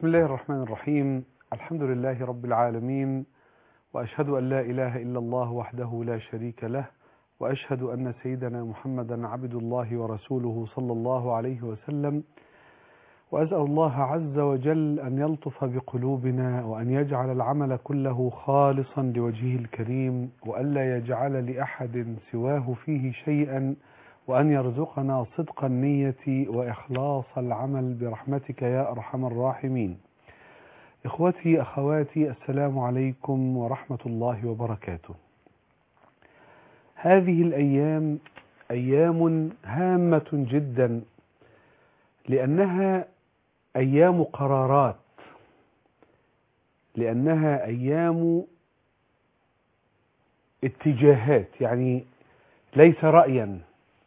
بسم الله الرحمن الرحيم الحمد لله رب العالمين وأشهد أن لا إله إلا الله وحده لا شريك له وأشهد أن سيدنا محمدا عبد الله ورسوله صلى الله عليه وسلم وأسأل الله عز وجل أن يلطف بقلوبنا وأن يجعل العمل كله خالصا لوجهه الكريم وألا يجعل لأحد سواه فيه شيئا وأن يرزقنا صدق النية وإخلاص العمل برحمتك يا أرحم الراحمين إخوتي أخواتي السلام عليكم ورحمة الله وبركاته هذه الأيام أيام هامة جدا لأنها أيام قرارات لأنها أيام اتجاهات يعني ليس رأيا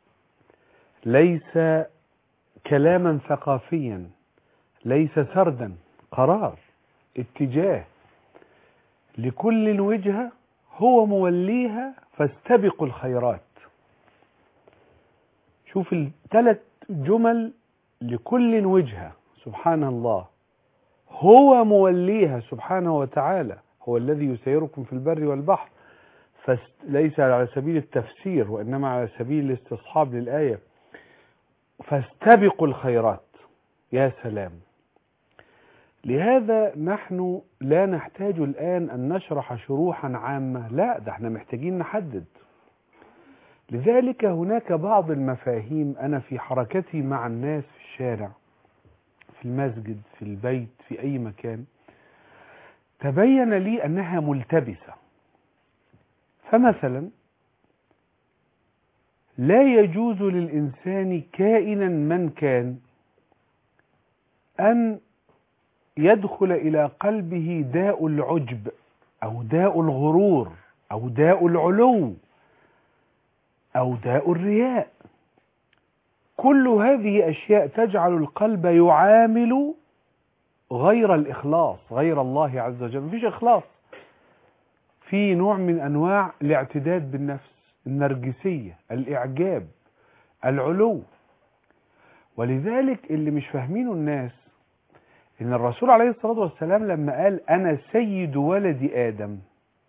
ليس كلاما ثقافيا ليس سردا قرار اتجاه لكل وجهة هو موليها فاستبقوا الخيرات شوف الثلاث جمل لكل وجهة سبحان الله هو موليها سبحانه وتعالى هو الذي يسيركم في البر والبحر ليس على سبيل التفسير وإنما على سبيل الاستصحاب للآية فاستبقوا الخيرات يا سلام لهذا نحن لا نحتاج الآن أن نشرح شروحا عامة لا ده احنا محتاجين نحدد لذلك هناك بعض المفاهيم أنا في حركتي مع الناس في الشارع في المسجد في البيت في أي مكان تبين لي أنها ملتبسة فمثلا لا يجوز للإنسان كائنا من كان أن يدخل إلى قلبه داء العجب أو داء الغرور أو داء العلو أو داء الرياء كل هذه أشياء تجعل القلب يعامل غير الإخلاص غير الله عز وجل مفيش إخلاص في نوع من أنواع الاعتداد بالنفس النرجسية الإعجاب العلو ولذلك اللي مش فاهمينه الناس إن الرسول عليه الصلاة والسلام لما قال أنا سيد ولد آدم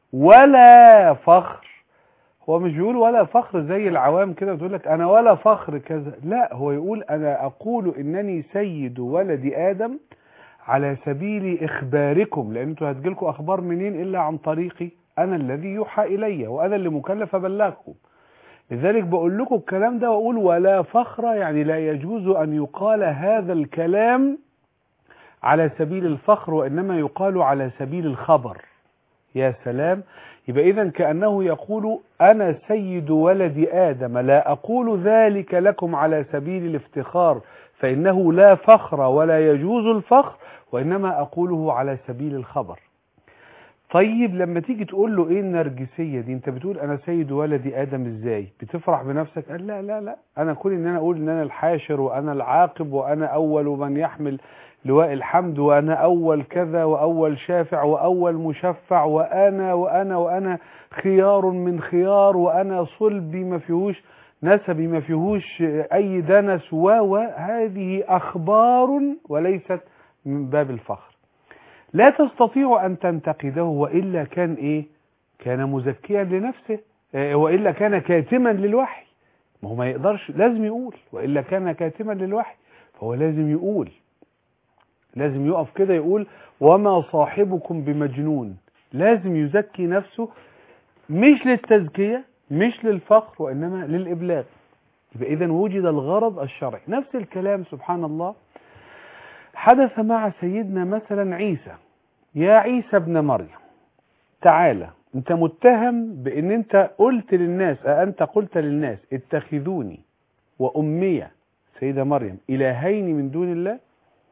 ولا فخر هو مش بيقول ولا فخر زي العوام كده بتقول لك أنا ولا فخر كذا لا هو يقول أنا أقول إنني سيد ولد آدم على سبيل إخباركم لأن انتوا هتجيلكم أخبار منين إلا عن طريقي أنا الذي يوحى إلي وأنا اللي مكلف أبلغكم لذلك بقول لكم الكلام ده وأقول ولا فخر يعني لا يجوز أن يقال هذا الكلام على سبيل الفخر وإنما يقال على سبيل الخبر يا سلام يبقى إذا كأنه يقول أنا سيد ولد آدم لا أقول ذلك لكم على سبيل الافتخار فإنه لا فخر ولا يجوز الفخر وإنما أقوله على سبيل الخبر طيب لما تيجي تقول له ايه النرجسية دي انت بتقول انا سيد ولد ادم ازاي بتفرح بنفسك قال لا لا لا انا كل ان انا اقول ان انا الحاشر وانا العاقب وانا اول من يحمل لواء الحمد وانا اول كذا واول شافع واول مشفع وانا وانا وانا خيار من خيار وانا صلبي ما فيهوش نسبي ما فيهوش اي دنس و هذه اخبار وليست من باب الفخر لا تستطيع أن تنتقده وإلا كان إيه كان مزكيا لنفسه إيه وإلا كان كاتما للوحي ما هو ما يقدرش لازم يقول وإلا كان كاتما للوحي فهو لازم يقول لازم يقف كده يقول وما صاحبكم بمجنون لازم يزكي نفسه مش للتزكية مش للفخر وإنما للإبلاغ يبقى إذا وجد الغرض الشرعي نفس الكلام سبحان الله حدث مع سيدنا مثلا عيسى يا عيسى ابن مريم تعالى انت متهم بان انت قلت للناس أأنت قلت للناس اتخذوني وأمي سيدة مريم إلهين من دون الله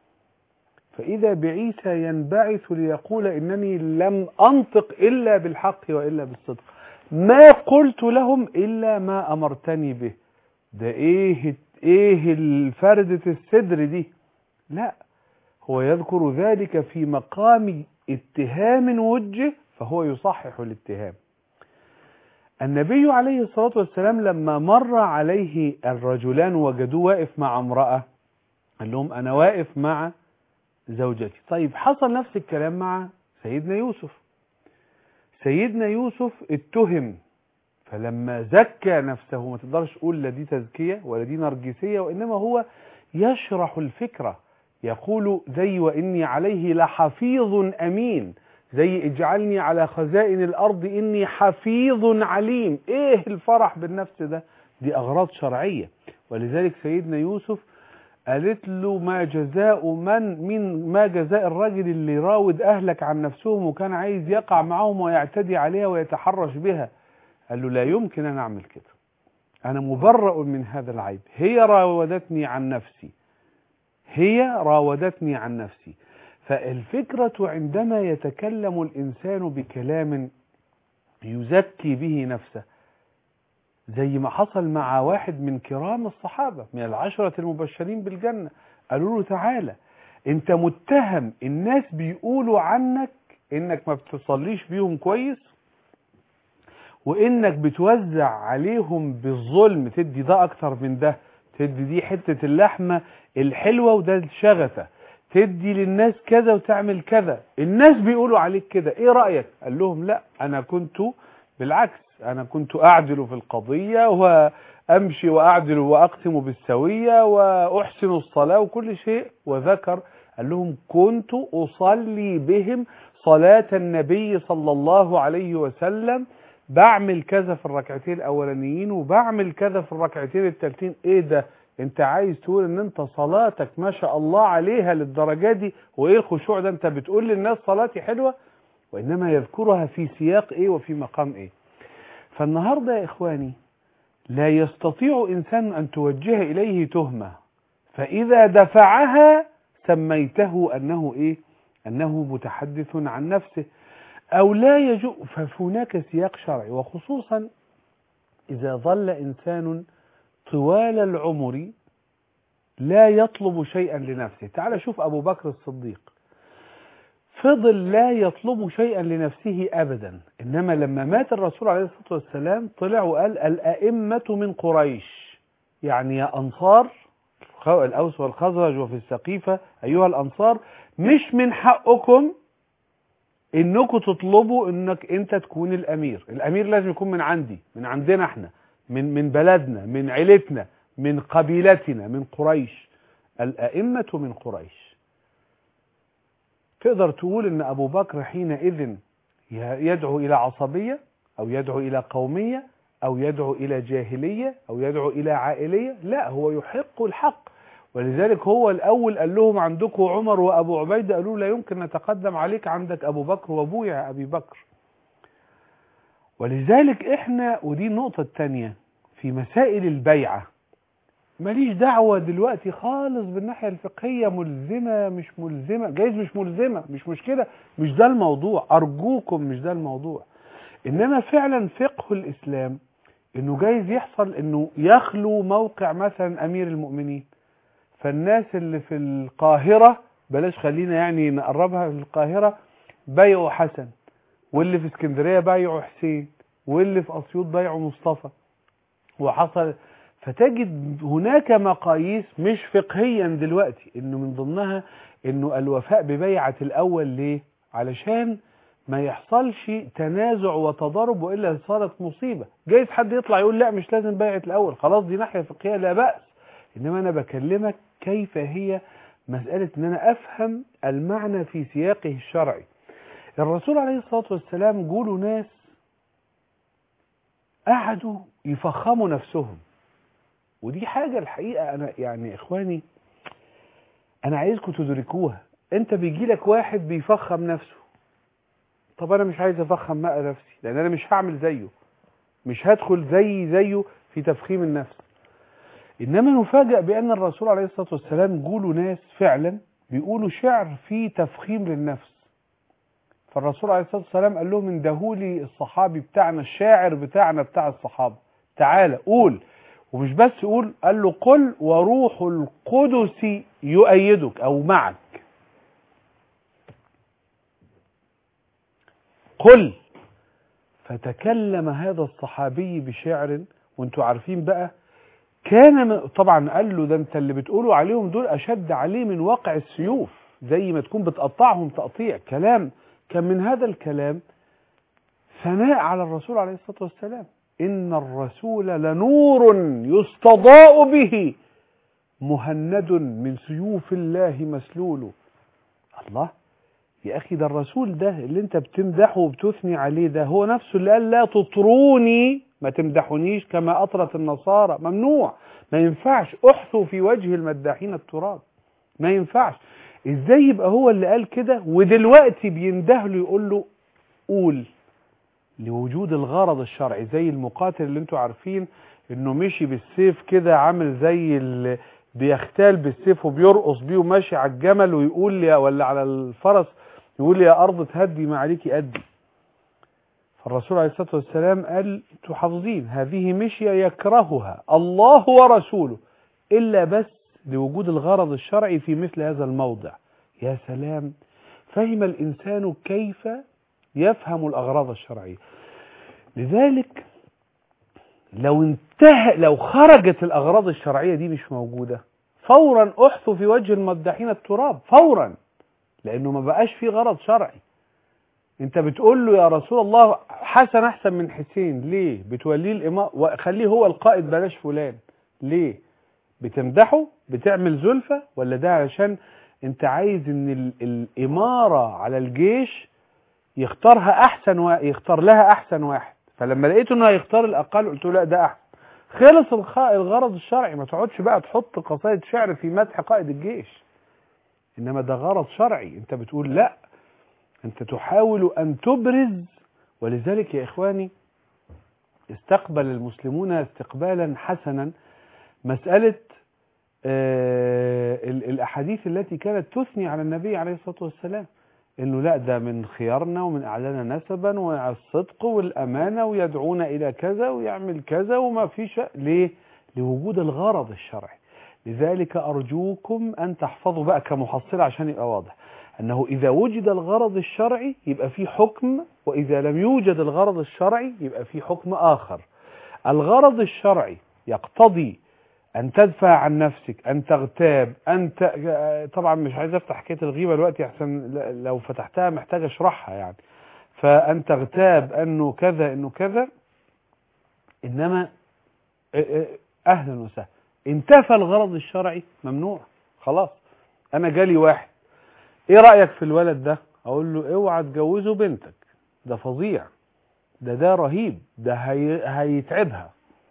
فإذا بعيسى ينبعث ليقول إنني لم أنطق إلا بالحق وإلا بالصدق ما قلت لهم إلا ما أمرتني به ده إيه إيه الفردة الصدر دي لا هو يذكر ذلك في مقام اتهام وجه فهو يصحح الاتهام النبي عليه الصلاة والسلام لما مر عليه الرجلان وجدوه واقف مع امرأة قال لهم أنا واقف مع زوجتي طيب حصل نفس الكلام مع سيدنا يوسف سيدنا يوسف اتهم فلما زكى نفسه ما تقدرش تقول لا دي تزكية ولا دي نرجسية وإنما هو يشرح الفكرة يقول زي وإني عليه لحفيظ أمين زي اجعلني على خزائن الأرض إني حفيظ عليم إيه الفرح بالنفس ده دي أغراض شرعية ولذلك سيدنا يوسف قالت له ما جزاء من من ما جزاء الرجل اللي راود أهلك عن نفسهم وكان عايز يقع معهم ويعتدي عليها ويتحرش بها قال له لا يمكن أن أعمل كده أنا مبرأ من هذا العيب هي راودتني عن نفسي هي راودتني عن نفسي فالفكرة عندما يتكلم الإنسان بكلام يزكي به نفسه زي ما حصل مع واحد من كرام الصحابة من العشرة المبشرين بالجنة قالوا له تعالى انت متهم الناس بيقولوا عنك انك ما بتصليش بيهم كويس وانك بتوزع عليهم بالظلم تدي ده اكتر من ده تدي دي حتة اللحمة الحلوة وده الشغفة تدي للناس كذا وتعمل كذا الناس بيقولوا عليك كده ايه رأيك قال لهم لا انا كنت بالعكس انا كنت اعدل في القضية وامشي واعدل واقسم بالسوية واحسن الصلاة وكل شيء وذكر قال لهم كنت اصلي بهم صلاة النبي صلى الله عليه وسلم بعمل كذا في الركعتين الاولانيين وبعمل كذا في الركعتين التالتين ايه ده انت عايز تقول ان انت صلاتك ما شاء الله عليها للدرجة دي وايه الخشوع ده انت بتقول للناس صلاتي حلوة وانما يذكرها في سياق ايه وفي مقام ايه فالنهاردة يا اخواني لا يستطيع انسان ان توجه اليه تهمة فاذا دفعها سميته انه ايه انه متحدث عن نفسه او لا يجوء فهناك سياق شرعي وخصوصا اذا ظل انسان طوال العمر لا يطلب شيئا لنفسه تعال شوف أبو بكر الصديق فضل لا يطلب شيئا لنفسه أبدا إنما لما مات الرسول عليه الصلاة والسلام طلع وقال الأئمة من قريش يعني يا أنصار الأوس والخزرج وفي السقيفة أيها الأنصار مش من حقكم إنكم تطلبوا إنك أنت تكون الأمير الأمير لازم يكون من عندي من عندنا احنا من من بلدنا من عيلتنا من قبيلتنا من قريش الأئمة من قريش تقدر تقول ان ابو بكر حينئذ يدعو الى عصبية او يدعو الى قومية او يدعو الى جاهلية او يدعو الى عائلية لا هو يحق الحق ولذلك هو الاول قال لهم عندكم عمر وابو عبيدة قالوا لا يمكن نتقدم عليك عندك ابو بكر وابويا يا ابي بكر ولذلك احنا ودي النقطة الثانية في مسائل البيعة ماليش دعوة دلوقتي خالص بالناحية الفقهية ملزمة مش ملزمة جايز مش ملزمة مش مشكلة مش ده الموضوع أرجوكم مش ده الموضوع إنما فعلا فقه الإسلام إنه جايز يحصل إنه يخلو موقع مثلا أمير المؤمنين فالناس اللي في القاهرة بلاش خلينا يعني نقربها في القاهرة بايعوا حسن واللي في اسكندرية بايعوا حسين واللي في أسيوط بايعوا مصطفى وحصل فتجد هناك مقاييس مش فقهيا دلوقتي انه من ضمنها انه الوفاء ببيعة الاول ليه علشان ما يحصلش تنازع وتضارب والا صارت مصيبة جايز حد يطلع يقول لا مش لازم بيعة الاول خلاص دي ناحية فقهية لا بأس انما انا بكلمك كيف هي مسألة ان انا افهم المعنى في سياقه الشرعي الرسول عليه الصلاة والسلام جولوا ناس قعدوا يفخموا نفسهم ودي حاجة الحقيقة أنا يعني إخواني أنا عايزكم تدركوها أنت بيجي لك واحد بيفخم نفسه طب أنا مش عايز أفخم بقى نفسي لأن أنا مش هعمل زيه مش هدخل زي زيه في تفخيم النفس إنما نفاجأ بأن الرسول عليه الصلاة والسلام جولوا ناس فعلا بيقولوا شعر فيه تفخيم للنفس فالرسول عليه الصلاة والسلام قال لهم اندهولي الصحابي بتاعنا الشاعر بتاعنا بتاع الصحابة تعالى قول ومش بس يقول قال له قل وروح القدس يؤيدك او معك قل فتكلم هذا الصحابي بشعر وانتوا عارفين بقى كان طبعا قال له ده انت اللي بتقولوا عليهم دول اشد عليه من واقع السيوف زي ما تكون بتقطعهم تقطيع كلام كان من هذا الكلام ثناء على الرسول عليه الصلاة والسلام إن الرسول لنور يستضاء به مهند من سيوف الله مسلول الله يا أخي ده الرسول ده اللي انت بتمدحه وبتثني عليه ده هو نفسه اللي قال لا تطروني ما تمدحونيش كما أطرت النصارى ممنوع ما ينفعش احثوا في وجه المداحين التراب ما ينفعش ازاي يبقى هو اللي قال كده ودلوقتي بينده له يقول له قول لوجود الغرض الشرعي زي المقاتل اللي انتوا عارفين انه مشي بالسيف كده عامل زي اللي بيختال بالسيف وبيرقص بيه وماشي على الجمل ويقول لي ولا على الفرس يقول يا ارض تهدي ما عليك ادي فالرسول عليه الصلاه والسلام قال انتوا حافظين هذه مشيه يكرهها الله ورسوله الا بس لوجود الغرض الشرعي في مثل هذا الموضع يا سلام فهم الانسان كيف يفهم الاغراض الشرعيه لذلك لو انتهى لو خرجت الاغراض الشرعيه دي مش موجوده فورا احثوا في وجه المدحين التراب فورا لانه ما بقاش في غرض شرعي انت بتقول له يا رسول الله حسن احسن من حسين ليه بتوليه الامام وخليه هو القائد بلاش فلان ليه بتمدحه بتعمل زلفة ولا ده علشان انت عايز ان ال- الامارة على الجيش يختارها احسن و... يختار لها احسن واحد فلما لقيته انه هيختار الاقل قلت له لا ده احسن خلص الخ... الغرض الشرعي ما تقعدش بقى تحط قصائد شعر في مدح قائد الجيش انما ده غرض شرعي انت بتقول لا انت تحاول ان تبرز ولذلك يا اخواني استقبل المسلمون استقبالا حسنا مسألة آه، ال- الأحاديث التي كانت تثني على النبي عليه الصلاة والسلام إنه لا ده من خيارنا ومن أعلانا نسبا والصدق والأمانة ويدعونا إلى كذا ويعمل كذا وما في شيء ليه؟ لوجود الغرض الشرعي لذلك أرجوكم أن تحفظوا بقى كمحصلة عشان يبقى واضح أنه إذا وجد الغرض الشرعي يبقى في حكم وإذا لم يوجد الغرض الشرعي يبقى في حكم آخر الغرض الشرعي يقتضي أن تدفع عن نفسك أن تغتاب أن ت... طبعا مش عايز أفتح حكاية الغيبة دلوقتي أحسن ل- لو فتحتها محتاج أشرحها يعني فأن تغتاب أنه كذا أنه كذا إنما اه- اه- أهلا وسهلا انتفى الغرض الشرعي ممنوع خلاص أنا جالي واحد إيه رأيك في الولد ده أقول له اوعى تجوزه بنتك ده فظيع ده ده رهيب ده هي... هيتعبها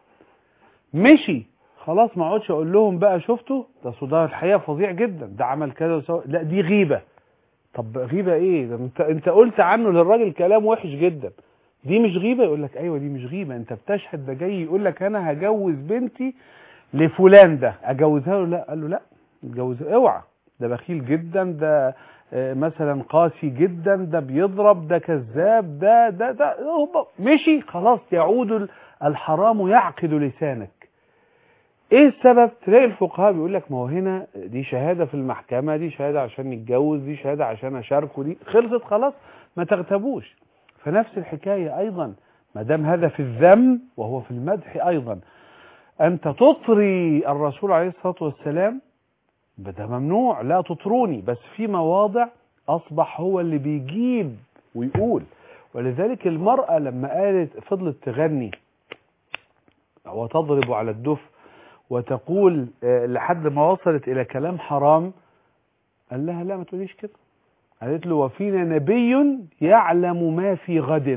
مشي خلاص ما اقعدش اقول لهم بقى شفتوا ده صداع الحقيقه فظيع جدا ده عمل كذا وسوى لا دي غيبه طب غيبه ايه ده انت انت قلت عنه للراجل كلام وحش جدا دي مش غيبه يقول لك ايوه دي مش غيبه انت بتشهد ده جاي يقول لك انا هجوز بنتي لفلان ده اجوزها له لا قال له لا اتجوزها اوعى ده بخيل جدا ده آه، مثلا قاسي جدا ده بيضرب ده كذاب ده ده ده هو مشي خلاص يعود ال- الحرام يعقد لسانك ايه السبب تلاقي الفقهاء بيقول لك ما هو هنا دي شهاده في المحكمه دي شهاده عشان نتجوز دي شهاده عشان اشاركه دي خلصت خلاص ما تغتابوش فنفس الحكايه ايضا ما دام هذا في الذم وهو في المدح ايضا انت تطري الرسول عليه الصلاه والسلام ده ممنوع لا تطروني بس في مواضع اصبح هو اللي بيجيب ويقول ولذلك المراه لما قالت فضلت تغني وتضرب على الدف وتقول آه، لحد ما وصلت الى كلام حرام قال لها لا ما تقوليش كده قالت له وفينا نبي يعلم ما في غد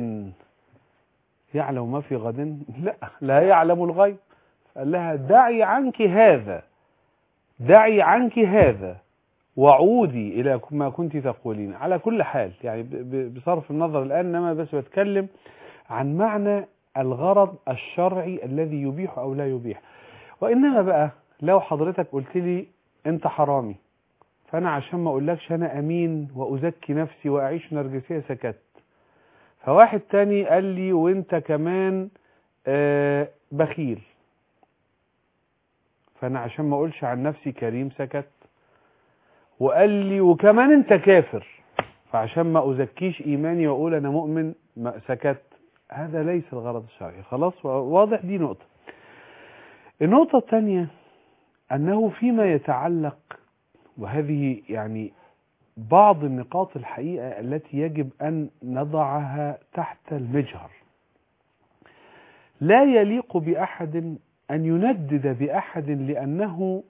يعلم ما في غد لا لا يعلم الغيب قال لها دعي عنك هذا دعي عنك هذا وعودي الى ما كنت تقولين على كل حال يعني ب- ب- بصرف النظر الان انما بس بتكلم عن معنى الغرض الشرعي الذي يبيح او لا يبيح وانما بقى لو حضرتك قلت لي انت حرامي فانا عشان ما اقولكش انا امين وازكي نفسي واعيش نرجسيه سكت فواحد تاني قال لي وانت كمان آه، بخيل فانا عشان ما اقولش عن نفسي كريم سكت وقال لي وكمان انت كافر فعشان ما ازكيش ايماني واقول انا مؤمن ما سكت هذا ليس الغرض الشرعي خلاص واضح دي نقطة النقطة الثانية أنه فيما يتعلق وهذه يعني بعض النقاط الحقيقة التي يجب أن نضعها تحت المجهر لا يليق بأحد أن يندد بأحد لأنه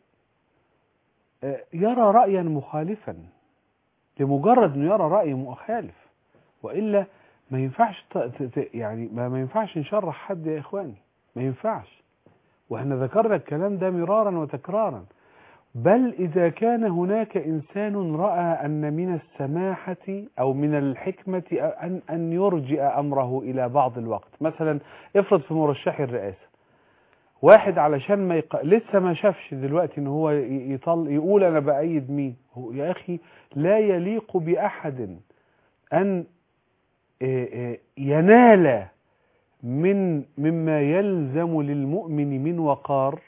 آه، يرى رأيا مخالفا لمجرد أنه يرى رأي مخالف وإلا ما ينفعش ت- ت- ت- يعني ما ما ينفعش نشرح حد يا إخواني ما ينفعش واحنا ذكرنا الكلام ده مرارا وتكرارا بل إذا كان هناك إنسان رأى أن من السماحة أو من الحكمة أن أن يرجئ أمره إلى بعض الوقت مثلا افرض في مرشح الرئاسة واحد علشان ما يق... لسه ما شافش دلوقتي ان هو ي- يطل... يقول انا بأيد مين هو يا اخي لا يليق بأحد ان آه، آه، ينال من مما يلزم للمؤمن من وقار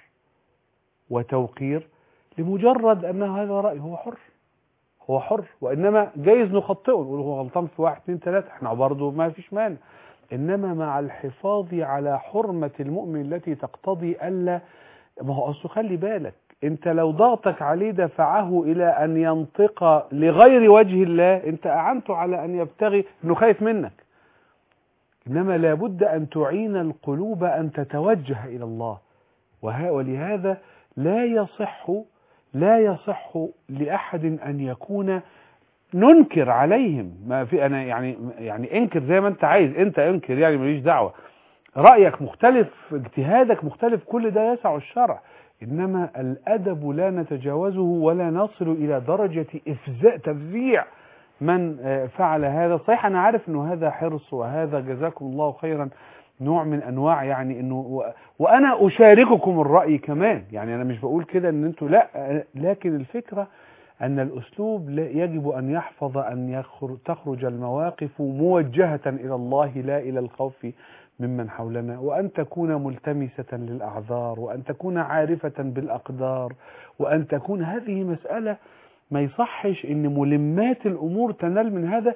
وتوقير لمجرد أن هذا رأي هو حر هو حر وإنما جايز نخطئه نقول هو غلطان في واحد اثنين ثلاثة احنا برضه ما فيش مانع إنما مع الحفاظ على حرمة المؤمن التي تقتضي ألا ما هو أصله خلي بالك أنت لو ضغطك عليه دفعه إلى أن ينطق لغير وجه الله أنت أعنته على أن يبتغي أنه خايف منك إنما لابد أن تعين القلوب أن تتوجه إلى الله وه- ولهذا لا يصح لا يصح لأحد أن يكون ننكر عليهم ما في أنا يعني يعني انكر زي ما أنت عايز أنت انكر يعني ماليش دعوة رأيك مختلف اجتهادك مختلف كل ده يسع الشرع إنما الأدب لا نتجاوزه ولا نصل إلى درجة إفزاء تفزيع من آه، فعل هذا صحيح أنا عارف أنه هذا حرص وهذا جزاكم الله خيرا نوع من أنواع يعني أنه و- وأنا أشارككم الرأي كمان يعني أنا مش بقول كده أن أنتوا لا آه، لكن الفكرة أن الأسلوب لا- يجب أن يحفظ أن يخر- تخرج المواقف موجهة إلى الله لا إلى الخوف ممن حولنا وأن تكون ملتمسة للأعذار وأن تكون عارفة بالأقدار وأن تكون هذه مسألة ما يصحش ان ملمات الامور تنال من هذا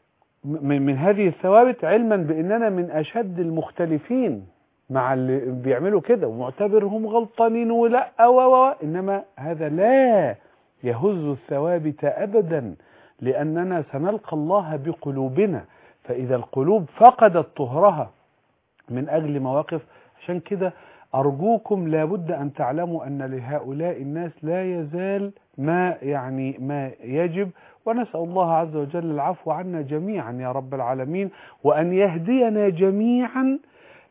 م- من هذه الثوابت علما باننا من اشد المختلفين مع اللي بيعملوا كده ومعتبرهم غلطانين ولا و و و. انما هذا لا يهز الثوابت ابدا لاننا سنلقى الله بقلوبنا فاذا القلوب فقدت طهرها من اجل مواقف عشان كده ارجوكم لابد ان تعلموا ان لهؤلاء الناس لا يزال ما يعني ما يجب ونسال الله عز وجل العفو عنا جميعا يا رب العالمين وان يهدينا جميعا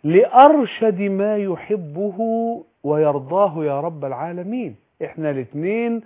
لارشد ما يحبه ويرضاه يا رب العالمين احنا الاثنين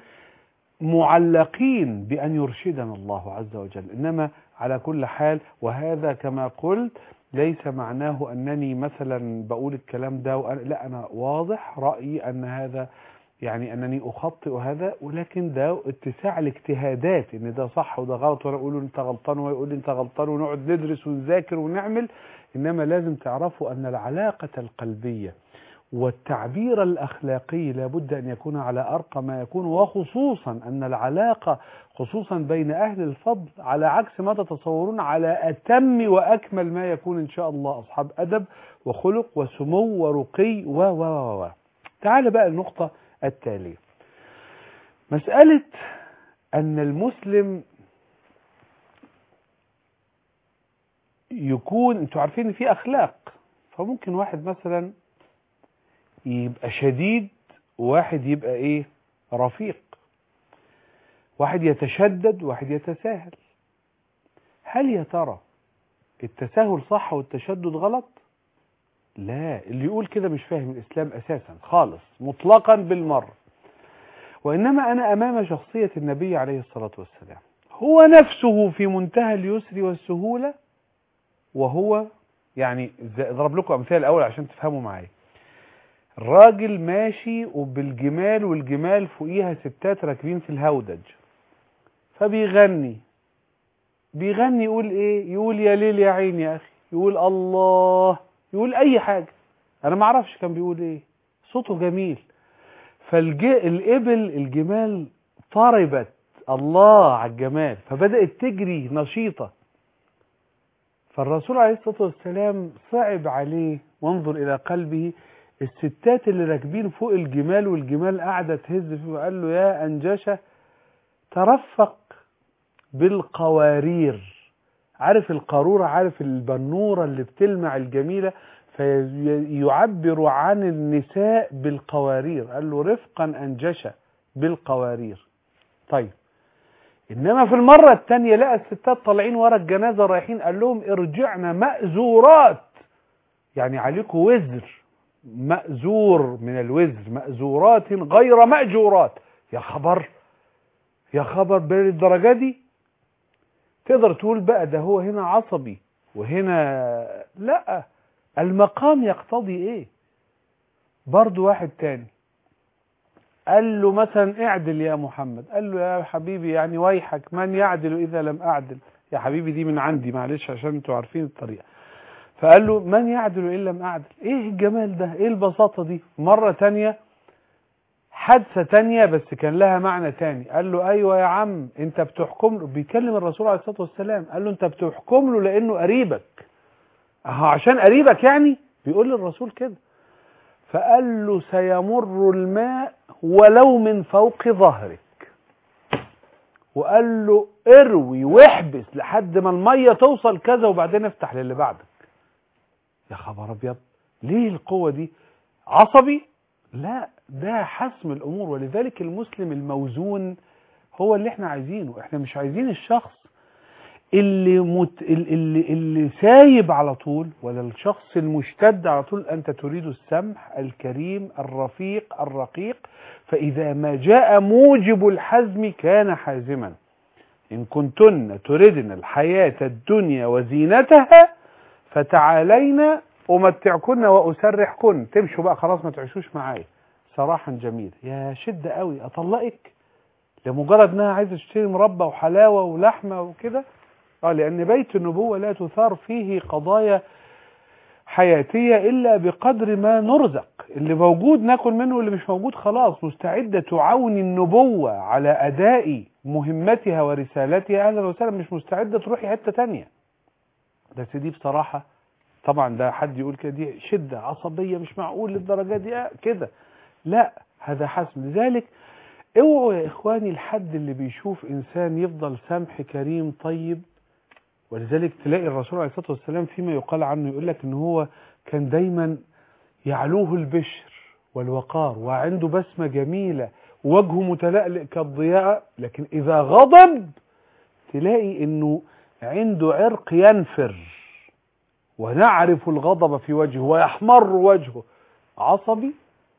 معلقين بأن يرشدنا الله عز وجل إنما على كل حال وهذا كما قلت ليس معناه أنني مثلا بقول الكلام ده وأنا لا أنا واضح رأيي أن هذا يعني أنني أخطئ هذا ولكن ده اتساع الاجتهادات إن ده صح وده غلط وأنا أقول له أنت غلطان وهو يقول لي أنت غلطان ونقعد ندرس ونذاكر ونعمل إنما لازم تعرفوا أن العلاقة القلبية والتعبير الأخلاقي لابد أن يكون على أرقى ما يكون وخصوصا أن العلاقة خصوصا بين أهل الفضل على عكس ما تتصورون على أتم وأكمل ما يكون إن شاء الله أصحاب أدب وخلق وسمو ورقي و و و و تعال بقى النقطة التالية مسألة أن المسلم يكون انتوا عارفين ان في اخلاق فممكن واحد مثلا يبقى شديد وواحد يبقى ايه رفيق واحد يتشدد وواحد يتساهل هل يا ترى التساهل صح والتشدد غلط لا اللي يقول كده مش فاهم الاسلام اساسا خالص مطلقا بالمره وانما انا امام شخصيه النبي عليه الصلاه والسلام هو نفسه في منتهى اليسر والسهوله وهو يعني زي- اضرب لكم امثله الاول عشان تفهموا معايا الراجل ماشي وبالجمال والجمال فوقيها ستات راكبين في الهودج فبيغني بيغني يقول ايه يقول يا ليل يا عين يا اخي يقول الله يقول اي حاجه انا ما اعرفش كان بيقول ايه صوته جميل فالابل الجمال طربت الله على الجمال فبدات تجري نشيطه فالرسول عليه الصلاه والسلام صعب عليه وانظر الى قلبه الستات اللي راكبين فوق الجمال والجمال قاعده تهز فيه وقال له يا انجشه ترفق بالقوارير عارف القارورة عارف البنورة اللي بتلمع الجميلة فيعبر عن النساء بالقوارير قال له رفقا أنجشة بالقوارير طيب إنما في المرة الثانية لقى الستات طالعين ورا الجنازة رايحين قال لهم ارجعنا مأزورات يعني عليكم وزر مأزور من الوزر مأزورات غير مأجورات يا خبر يا خبر بالدرجة دي تقدر تقول بقى ده هو هنا عصبي وهنا لا المقام يقتضي ايه برضو واحد تاني قال له مثلا اعدل يا محمد قال له يا حبيبي يعني ويحك من يعدل اذا لم اعدل يا حبيبي دي من عندي معلش عشان انتوا عارفين الطريقه فقال له من يعدل ان لم اعدل ايه الجمال ده ايه البساطه دي مره تانية حادثه تانية بس كان لها معنى تاني قال له ايوه يا عم انت بتحكم له بيكلم الرسول عليه الصلاه والسلام قال له انت بتحكم له لانه قريبك اهو عشان قريبك يعني بيقول للرسول كده فقال له سيمر الماء ولو من فوق ظهرك وقال له اروي واحبس لحد ما الميه توصل كذا وبعدين افتح للي بعدك يا خبر ابيض ليه القوه دي عصبي لا ده حسم الامور ولذلك المسلم الموزون هو اللي احنا عايزينه احنا مش عايزين الشخص اللي مت... اللي اللي سايب على طول ولا الشخص المشتد على طول انت تريد السمح الكريم الرفيق الرقيق فاذا ما جاء موجب الحزم كان حازما ان كنتن تردن الحياه الدنيا وزينتها فتعالين امتعكن واسرحكن تمشوا بقى خلاص ما تعيشوش معايا صراحا جميل يا شده قوي اطلقك لمجرد انها عايزه تشتري مربى وحلاوه ولحمه وكده اه لان بيت النبوه لا تثار فيه قضايا حياتيه الا بقدر ما نرزق اللي موجود ناكل منه واللي مش موجود خلاص مستعده تعاون النبوه على اداء مهمتها ورسالتها اهلا وسهلا مش مستعده تروحي حته تانية بس دي بصراحه طبعا ده حد يقول كده دي شده عصبيه مش معقول للدرجه دي آه كده لا هذا حسم لذلك اوعوا يا اخواني الحد اللي بيشوف انسان يفضل سمح كريم طيب ولذلك تلاقي الرسول عليه الصلاه والسلام فيما يقال عنه يقول لك ان هو كان دايما يعلوه البشر والوقار وعنده بسمه جميله وجهه متلألئ كالضياء لكن اذا غضب تلاقي انه عنده عرق ينفر ونعرف الغضب في وجهه ويحمر وجهه عصبي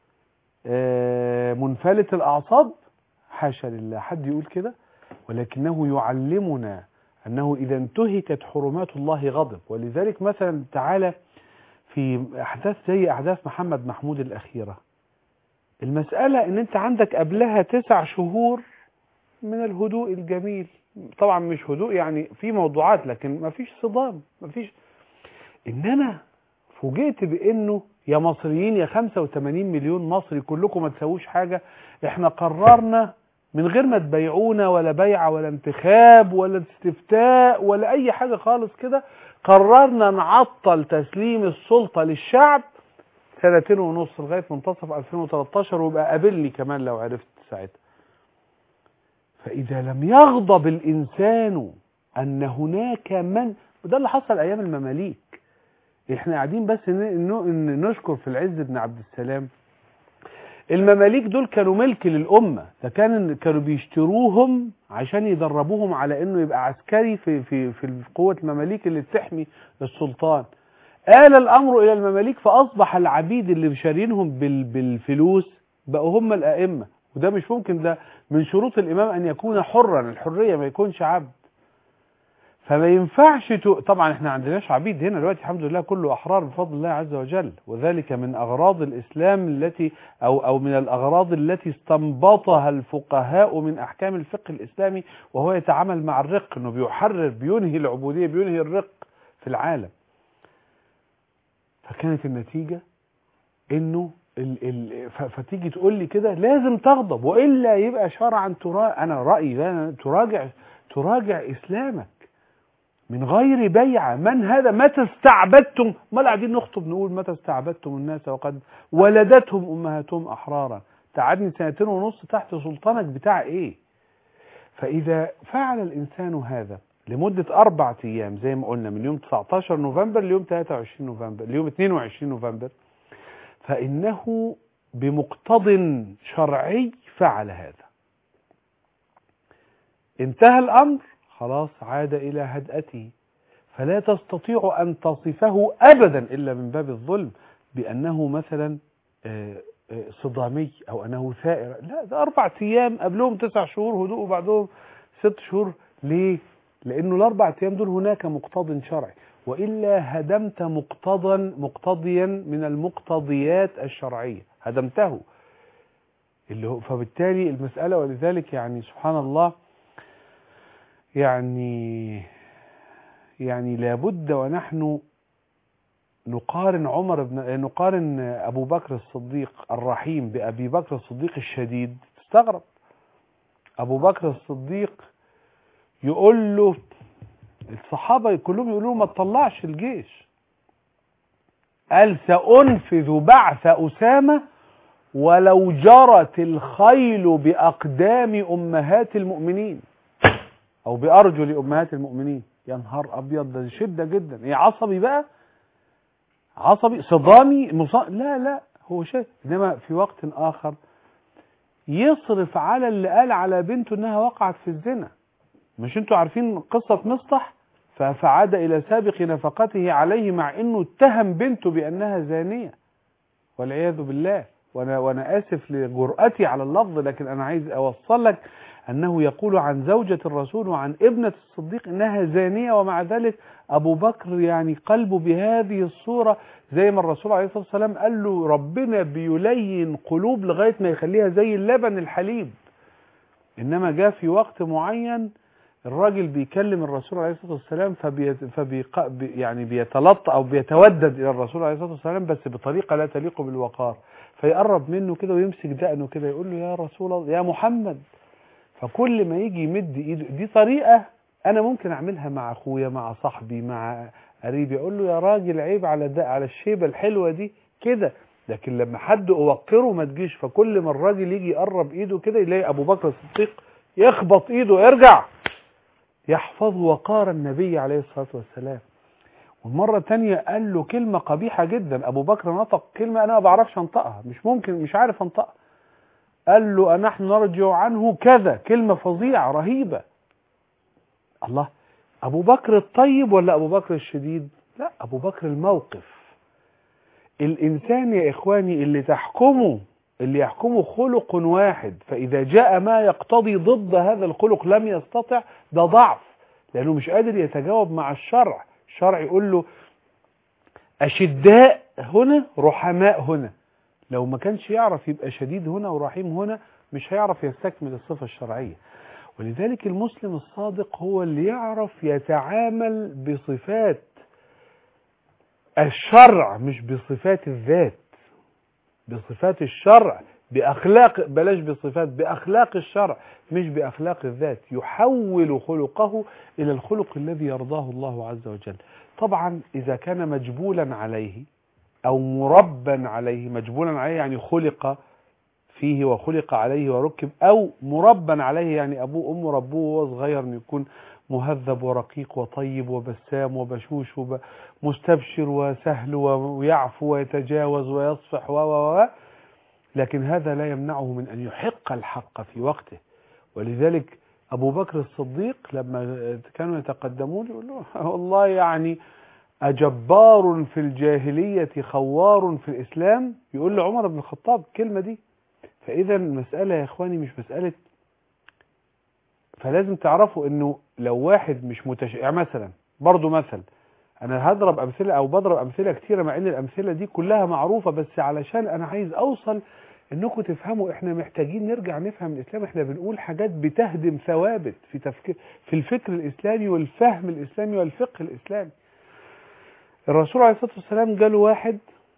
منفلت الأعصاب حاشا لله حد يقول كده ولكنه يعلمنا أنه إذا انتهكت حرمات الله غضب ولذلك مثلا تعالى في أحداث زي أحداث محمد محمود الأخيرة المسألة أن أنت عندك قبلها تسع شهور من الهدوء الجميل طبعا مش هدوء يعني في موضوعات لكن ما فيش صدام ما فيش إنما فوجئت بأنه يا مصريين يا 85 مليون مصري كلكم ما تسووش حاجة احنا قررنا من غير ما تبيعونا ولا بيعة ولا انتخاب ولا استفتاء ولا اي حاجة خالص كده قررنا نعطل تسليم السلطة للشعب سنتين ونص لغاية منتصف 2013 ويبقى قابلني كمان لو عرفت ساعتها فإذا لم يغضب الإنسان أن هناك من وده اللي حصل أيام المماليك احنا قاعدين بس نشكر في العز بن عبد السلام المماليك دول كانوا ملك للأمة ده كان كانوا بيشتروهم عشان يدربوهم على انه يبقى عسكري في في في قوة المماليك اللي بتحمي السلطان آل الأمر إلى المماليك فأصبح العبيد اللي شارينهم بال بالفلوس بقوا هم الأئمة وده مش ممكن ده من شروط الإمام أن يكون حرا الحرية ما يكونش عبد فما ينفعش ت... طبعا احنا عندناش عبيد هنا دلوقتي الحمد لله كله احرار بفضل الله عز وجل وذلك من اغراض الاسلام التي او او من الاغراض التي استنبطها الفقهاء من احكام الفقه الاسلامي وهو يتعامل مع الرق انه بيحرر بينهي العبوديه بينهي الرق في العالم فكانت النتيجه انه ال ال فتيجي تقول لي كده لازم تغضب والا يبقى شرعا ترا انا رايي تراجع تراجع اسلامك من غير بيعة من هذا متى استعبدتم ما قاعدين نخطب نقول متى استعبدتم الناس وقد ولدتهم أمهاتهم أحرارا تعبني سنتين ونص تحت سلطانك بتاع إيه فإذا فعل الإنسان هذا لمدة أربعة أيام زي ما قلنا من يوم 19 نوفمبر ليوم 23 نوفمبر ليوم 22 نوفمبر فإنه بمقتض شرعي فعل هذا انتهى الأمر خلاص عاد إلى هدأته فلا تستطيع أن تصفه أبدا إلا من باب الظلم بأنه مثلا آه، آه، صدامي أو أنه ثائر لا ده أربع أيام قبلهم تسع شهور هدوء وبعدهم ست شهور ليه؟ لأنه الأربع أيام دول هناك مقتض شرعي وإلا هدمت مقتضا مقتضيا من المقتضيات الشرعية هدمته اللي هو فبالتالي المسألة ولذلك يعني سبحان الله يعني يعني لابد ونحن نقارن عمر بن نقارن ابو بكر الصديق الرحيم بابي بكر الصديق الشديد تستغرب ابو بكر الصديق يقول له الصحابه كلهم يقولوا له ما تطلعش الجيش قال سانفذ بعث اسامه ولو جرت الخيل باقدام امهات المؤمنين او بارجل امهات المؤمنين يا نهار ابيض ده شده جدا ايه عصبي بقى عصبي صدامي مصا... لا لا هو شيء انما في وقت اخر يصرف على اللي قال على بنته انها وقعت في الزنا مش انتوا عارفين قصة مصطح ف- فعاد الى سابق نفقته عليه مع انه اتهم بنته بانها زانية والعياذ بالله وانا وانا اسف لجرأتي على اللفظ لكن انا عايز اوصل لك انه يقول عن زوجة الرسول وعن ابنة الصديق انها زانية ومع ذلك ابو بكر يعني قلبه بهذه الصورة زي ما الرسول عليه الصلاة والسلام قال له ربنا بيلين قلوب لغاية ما يخليها زي اللبن الحليب انما جاء في وقت معين الراجل بيكلم الرسول عليه الصلاة والسلام فبي فبي يعني بيتلطى او بيتودد الى الرسول عليه الصلاة والسلام بس بطريقة لا تليق بالوقار فيقرب منه كده ويمسك دقنه كده يقول له يا رسول الله يا محمد فكل ما يجي يمد ايده دي طريقة انا ممكن اعملها مع اخويا مع صاحبي مع قريبي اقول له يا راجل عيب على ده على الشيبة الحلوة دي كده لكن لما حد اوقره ما تجيش فكل ما الراجل يجي يقرب ايده كده يلاقي ابو بكر الصديق يخبط ايده ارجع يحفظ وقار النبي عليه الصلاة والسلام والمرة الثانية قال له كلمة قبيحة جدا أبو بكر نطق كلمة أنا ما بعرفش أنطقها مش ممكن مش عارف أنطقها قال له نحن نرجع عنه كذا كلمة فظيعة رهيبة الله أبو بكر الطيب ولا أبو بكر الشديد لا أبو بكر الموقف الإنسان يا إخواني اللي تحكمه اللي يحكمه خلق واحد فإذا جاء ما يقتضي ضد هذا الخلق لم يستطع ده ضعف لأنه مش قادر يتجاوب مع الشرع الشرع يقول له أشداء هنا رحماء هنا لو ما كانش يعرف يبقى شديد هنا ورحيم هنا مش هيعرف يستكمل الصفة الشرعية ولذلك المسلم الصادق هو اللي يعرف يتعامل بصفات الشرع مش بصفات الذات بصفات الشرع بأخلاق بلاش بصفات بأخلاق الشرع مش بأخلاق الذات يحول خلقه إلى الخلق الذي يرضاه الله عز وجل طبعا إذا كان مجبولا عليه أو مربا عليه مجبولا عليه يعني خلق فيه وخلق عليه وركب أو مربا عليه يعني أبوه أمه ربوه وهو صغير أن يكون مهذب ورقيق وطيب وبسام وبشوش ومستبشر وسهل ويعفو ويتجاوز ويصفح و و لكن هذا لا يمنعه من أن يحق الحق في وقته ولذلك أبو بكر الصديق لما كانوا يتقدمون يقول له والله يعني أجبار في الجاهلية خوار في الإسلام يقول لعمر بن الخطاب الكلمة دي فإذا المسألة يا إخواني مش مسألة فلازم تعرفوا انه لو واحد مش متش... يعني مثلا برضو مثل انا هضرب امثله او بضرب امثله كتيره مع ان الامثله دي كلها معروفه بس علشان انا عايز اوصل انكم تفهموا احنا محتاجين نرجع نفهم الاسلام احنا بنقول حاجات بتهدم ثوابت في تفكير في الفكر الاسلامي والفهم الاسلامي والفقه الاسلامي الرسول عليه الصلاه والسلام جاله واحد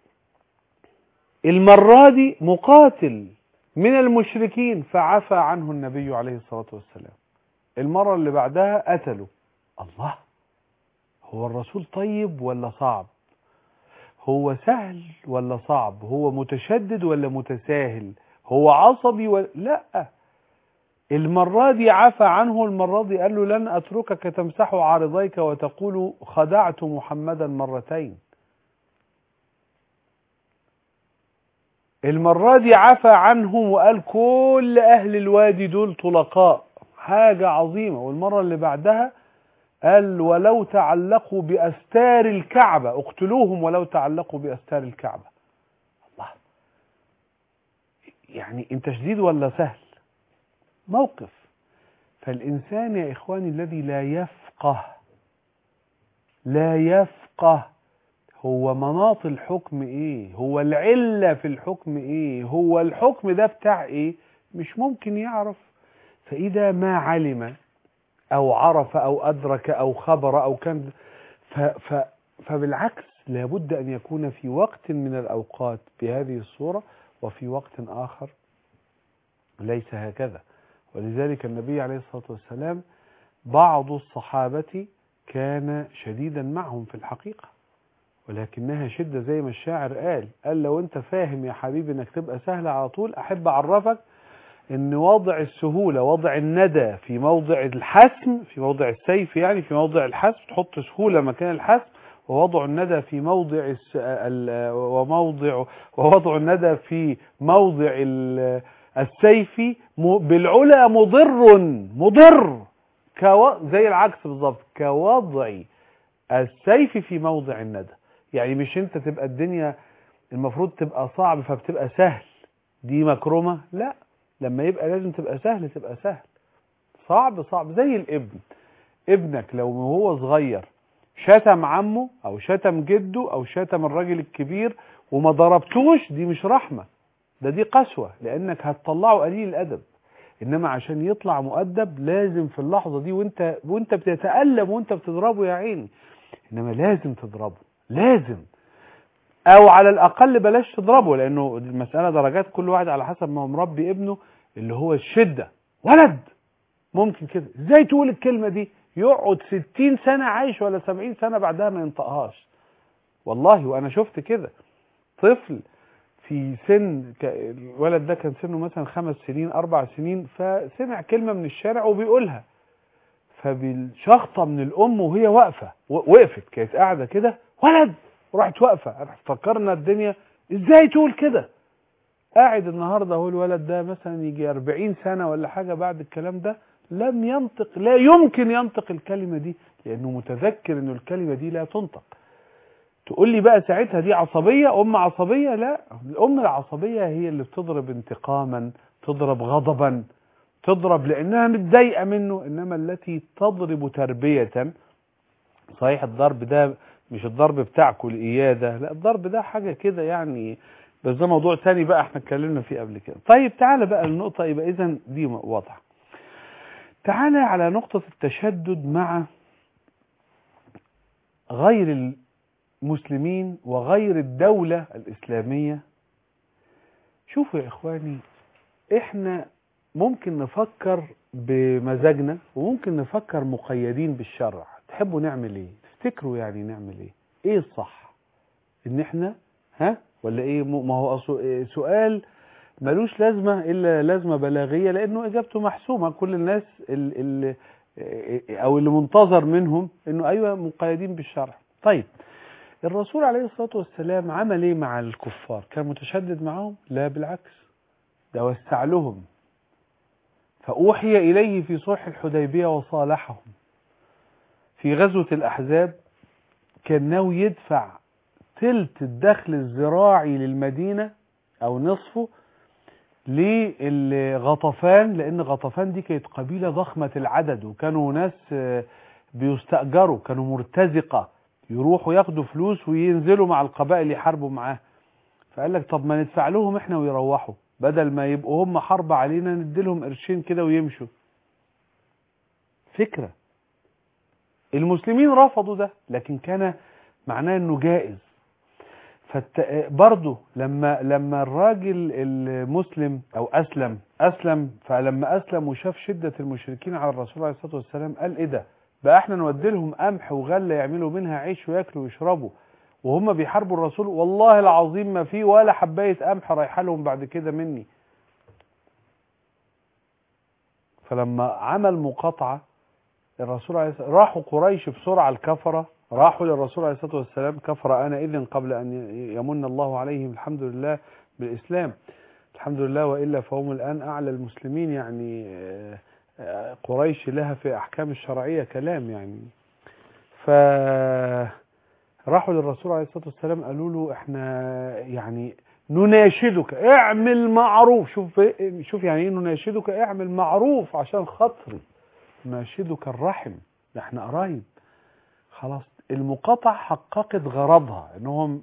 المره دي مقاتل من المشركين فعفى عنه النبي عليه الصلاه والسلام المرة اللي بعدها قتلوا الله هو الرسول طيب ولا صعب هو سهل ولا صعب هو متشدد ولا متساهل هو عصبي ولا لا المرة دي عفى عنه المرة دي قال له لن أتركك تمسح عارضيك وتقول خدعت محمدا مرتين المرة دي عفى عنهم وقال كل أهل الوادي دول طلقاء حاجة عظيمة والمرة اللي بعدها قال ولو تعلقوا بأستار الكعبة اقتلوهم ولو تعلقوا بأستار الكعبة الله يعني انت شديد ولا سهل موقف فالإنسان يا إخواني الذي لا يفقه لا يفقه هو مناط الحكم ايه هو العلة في الحكم ايه هو الحكم ده بتاع ايه مش ممكن يعرف فإذا ما علم أو عرف أو أدرك أو خبر أو كان ف ف فبالعكس لابد أن يكون في وقت من الأوقات بهذه الصورة وفي وقت آخر ليس هكذا ولذلك النبي عليه الصلاة والسلام بعض الصحابة كان شديدا معهم في الحقيقة ولكنها شدة زي ما الشاعر قال قال لو انت فاهم يا حبيبي انك تبقى سهلة على طول احب اعرفك ان وضع السهولة وضع الندى في موضع الحسم في موضع السيف يعني في موضع الحسم تحط سهولة مكان الحسم ووضع الندى في موضع الس... ال... وموضع ووضع الندى في موضع ال... السيف م... بالعلا مضر مضر كو... زي العكس بالظبط كوضع السيف في موضع الندى يعني مش انت تبقى الدنيا المفروض تبقى صعب فبتبقى سهل دي مكرمة لا لما يبقى لازم تبقى سهل تبقى سهل صعب صعب زي الابن ابنك لو هو صغير شتم عمه او شتم جده او شتم الراجل الكبير وما ضربتوش دي مش رحمة ده دي قسوة لانك هتطلعه قليل الادب انما عشان يطلع مؤدب لازم في اللحظة دي وانت وانت بتتألم وانت بتضربه يا عيني انما لازم تضربه لازم او على الاقل بلاش تضربه لانه المسألة درجات كل واحد على حسب ما هو مربي ابنه اللي هو الشدة ولد ممكن كده ازاي تقول الكلمة دي يقعد ستين سنة عايش ولا سبعين سنة بعدها ما ينطقهاش والله وانا شفت كده طفل في سن الولد ده كان سنه مثلا خمس سنين اربع سنين فسمع كلمة من الشارع وبيقولها فبالشخطة من الام وهي واقفة وقفت كانت قاعدة كده ولد وراحت واقفة فكرنا الدنيا ازاي تقول كده قاعد النهاردة هو الولد ده مثلا يجي 40 سنة ولا حاجة بعد الكلام ده لم ينطق لا يمكن ينطق الكلمة دي لأنه متذكر أنه الكلمة دي لا تنطق تقول لي بقى ساعتها دي عصبية أم عصبية لا الأم العصبية هي اللي بتضرب انتقاما تضرب غضبا تضرب لأنها متضايقة منه إنما التي تضرب تربية صحيح الضرب ده مش الضرب بتاعكم الإيادة لا الضرب ده حاجة كده يعني بس ده موضوع تاني بقى احنا اتكلمنا فيه قبل كده طيب تعالى بقى النقطة يبقى إذا دي واضحة تعالى على نقطة التشدد مع غير المسلمين وغير الدولة الإسلامية شوفوا يا إخواني إحنا ممكن نفكر بمزاجنا وممكن نفكر مقيدين بالشرع تحبوا نعمل ايه تفتكروا يعني نعمل ايه ايه الصح ان احنا ها ولا ايه ما هو سؤال ملوش لازمة إلا لازمة بلاغية لأنه إجابته محسومة كل الناس اللي أو اللي منتظر منهم إنه أيوة مقيدين بالشرع طيب الرسول عليه الصلاة والسلام عمل إيه مع الكفار كان متشدد معهم لا بالعكس ده وسع لهم فأوحي إليه في صلح الحديبية وصالحهم في غزوة الأحزاب كان ناوي يدفع تلت الدخل الزراعي للمدينة أو نصفه لغطفان لان غطفان دي كانت قبيلة ضخمة العدد وكانوا ناس بيستأجروا كانوا مرتزقة يروحوا ياخدوا فلوس وينزلوا مع القبائل يحاربوا معاه فقال لك طب ما ندفع لهم احنا ويروحوا بدل ما يبقوا هم حرب علينا نديلهم قرشين كده ويمشوا فكرة المسلمين رفضوا ده لكن كان معناه انه جائز فت... برضه لما لما الراجل المسلم او اسلم اسلم فلما اسلم وشاف شدة المشركين على الرسول عليه الصلاة والسلام قال ايه ده بقى احنا نودي لهم قمح وغلة يعملوا منها عيش وياكلوا ويشربوا وهم بيحاربوا الرسول والله العظيم ما في ولا حباية قمح رايحه لهم بعد كده مني فلما عمل مقاطعة الرسول عليه الصلاة راحوا قريش بسرعة الكفرة راحوا للرسول عليه الصلاة والسلام كفر أنا إذن قبل أن يمن الله عليهم الحمد لله بالإسلام الحمد لله وإلا فهم الآن أعلى المسلمين يعني آه، آه، قريش لها في أحكام الشرعية كلام يعني فراحوا للرسول عليه الصلاة والسلام قالوا له احنا يعني نناشدك اعمل معروف شوف شوف يعني ايه نناشدك اعمل معروف عشان خاطري نناشدك الرحم ده احنا قرايب خلاص المقاطعة حققت غرضها انهم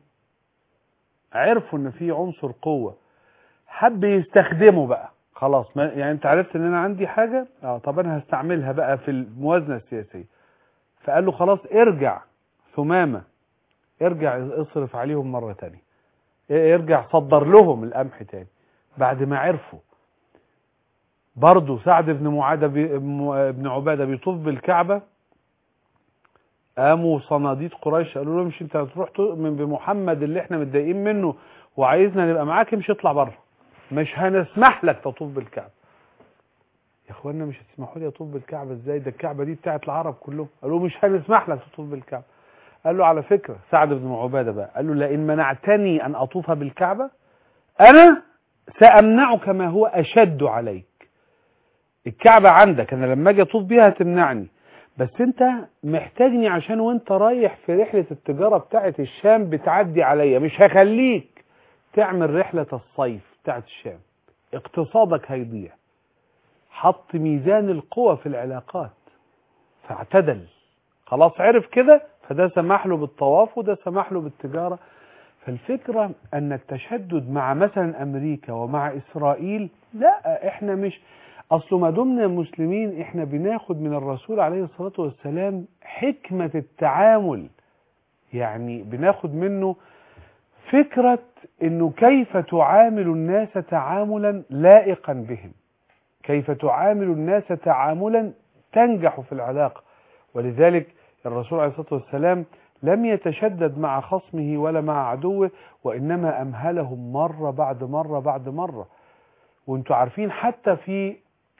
عرفوا ان في عنصر قوة حب يستخدمه بقى خلاص ما يعني انت عرفت ان انا عندي حاجة اه طب انا هستعملها بقى في الموازنة السياسية فقال له خلاص ارجع ثمامة ارجع اصرف عليهم مرة تانية ارجع صدر لهم القمح تاني بعد ما عرفوا برضه سعد بن معاذ بي بن عبادة بيطوف بالكعبة قاموا صناديد قريش قالوا له مش انت هتروح تؤمن بمحمد اللي احنا متضايقين منه وعايزنا نبقى معاك امشي اطلع بره مش هنسمح لك تطوف بالكعبة يا اخوانا مش هتسمحوا لي اطوف بالكعبة ازاي ده الكعبة دي بتاعت العرب كلهم قالوا مش هنسمح لك تطوف بالكعبة قال له على فكرة سعد بن عبادة بقى قال له لئن منعتني أن أطوف بالكعبة أنا سأمنعك ما هو أشد عليك الكعبة عندك أنا لما أجي أطوف بيها تمنعني بس أنت محتاجني عشان وأنت رايح في رحلة التجارة بتاعت الشام بتعدي عليا مش هخليك تعمل رحلة الصيف بتاعت الشام اقتصادك هيضيع حط ميزان القوى في العلاقات فاعتدل خلاص عرف كده فده سمح له بالطواف وده سمح له بالتجارة فالفكرة أن التشدد مع مثلا أمريكا ومع إسرائيل لا إحنا مش أصل ما دمنا مسلمين إحنا بناخد من الرسول عليه الصلاة والسلام حكمة التعامل يعني بناخد منه فكرة أنه كيف تعامل الناس تعاملا لائقا بهم كيف تعامل الناس تعاملا تنجح في العلاقة ولذلك الرسول عليه الصلاة والسلام لم يتشدد مع خصمه ولا مع عدوه وإنما أمهلهم مرة بعد مرة بعد مرة وانتوا عارفين حتى في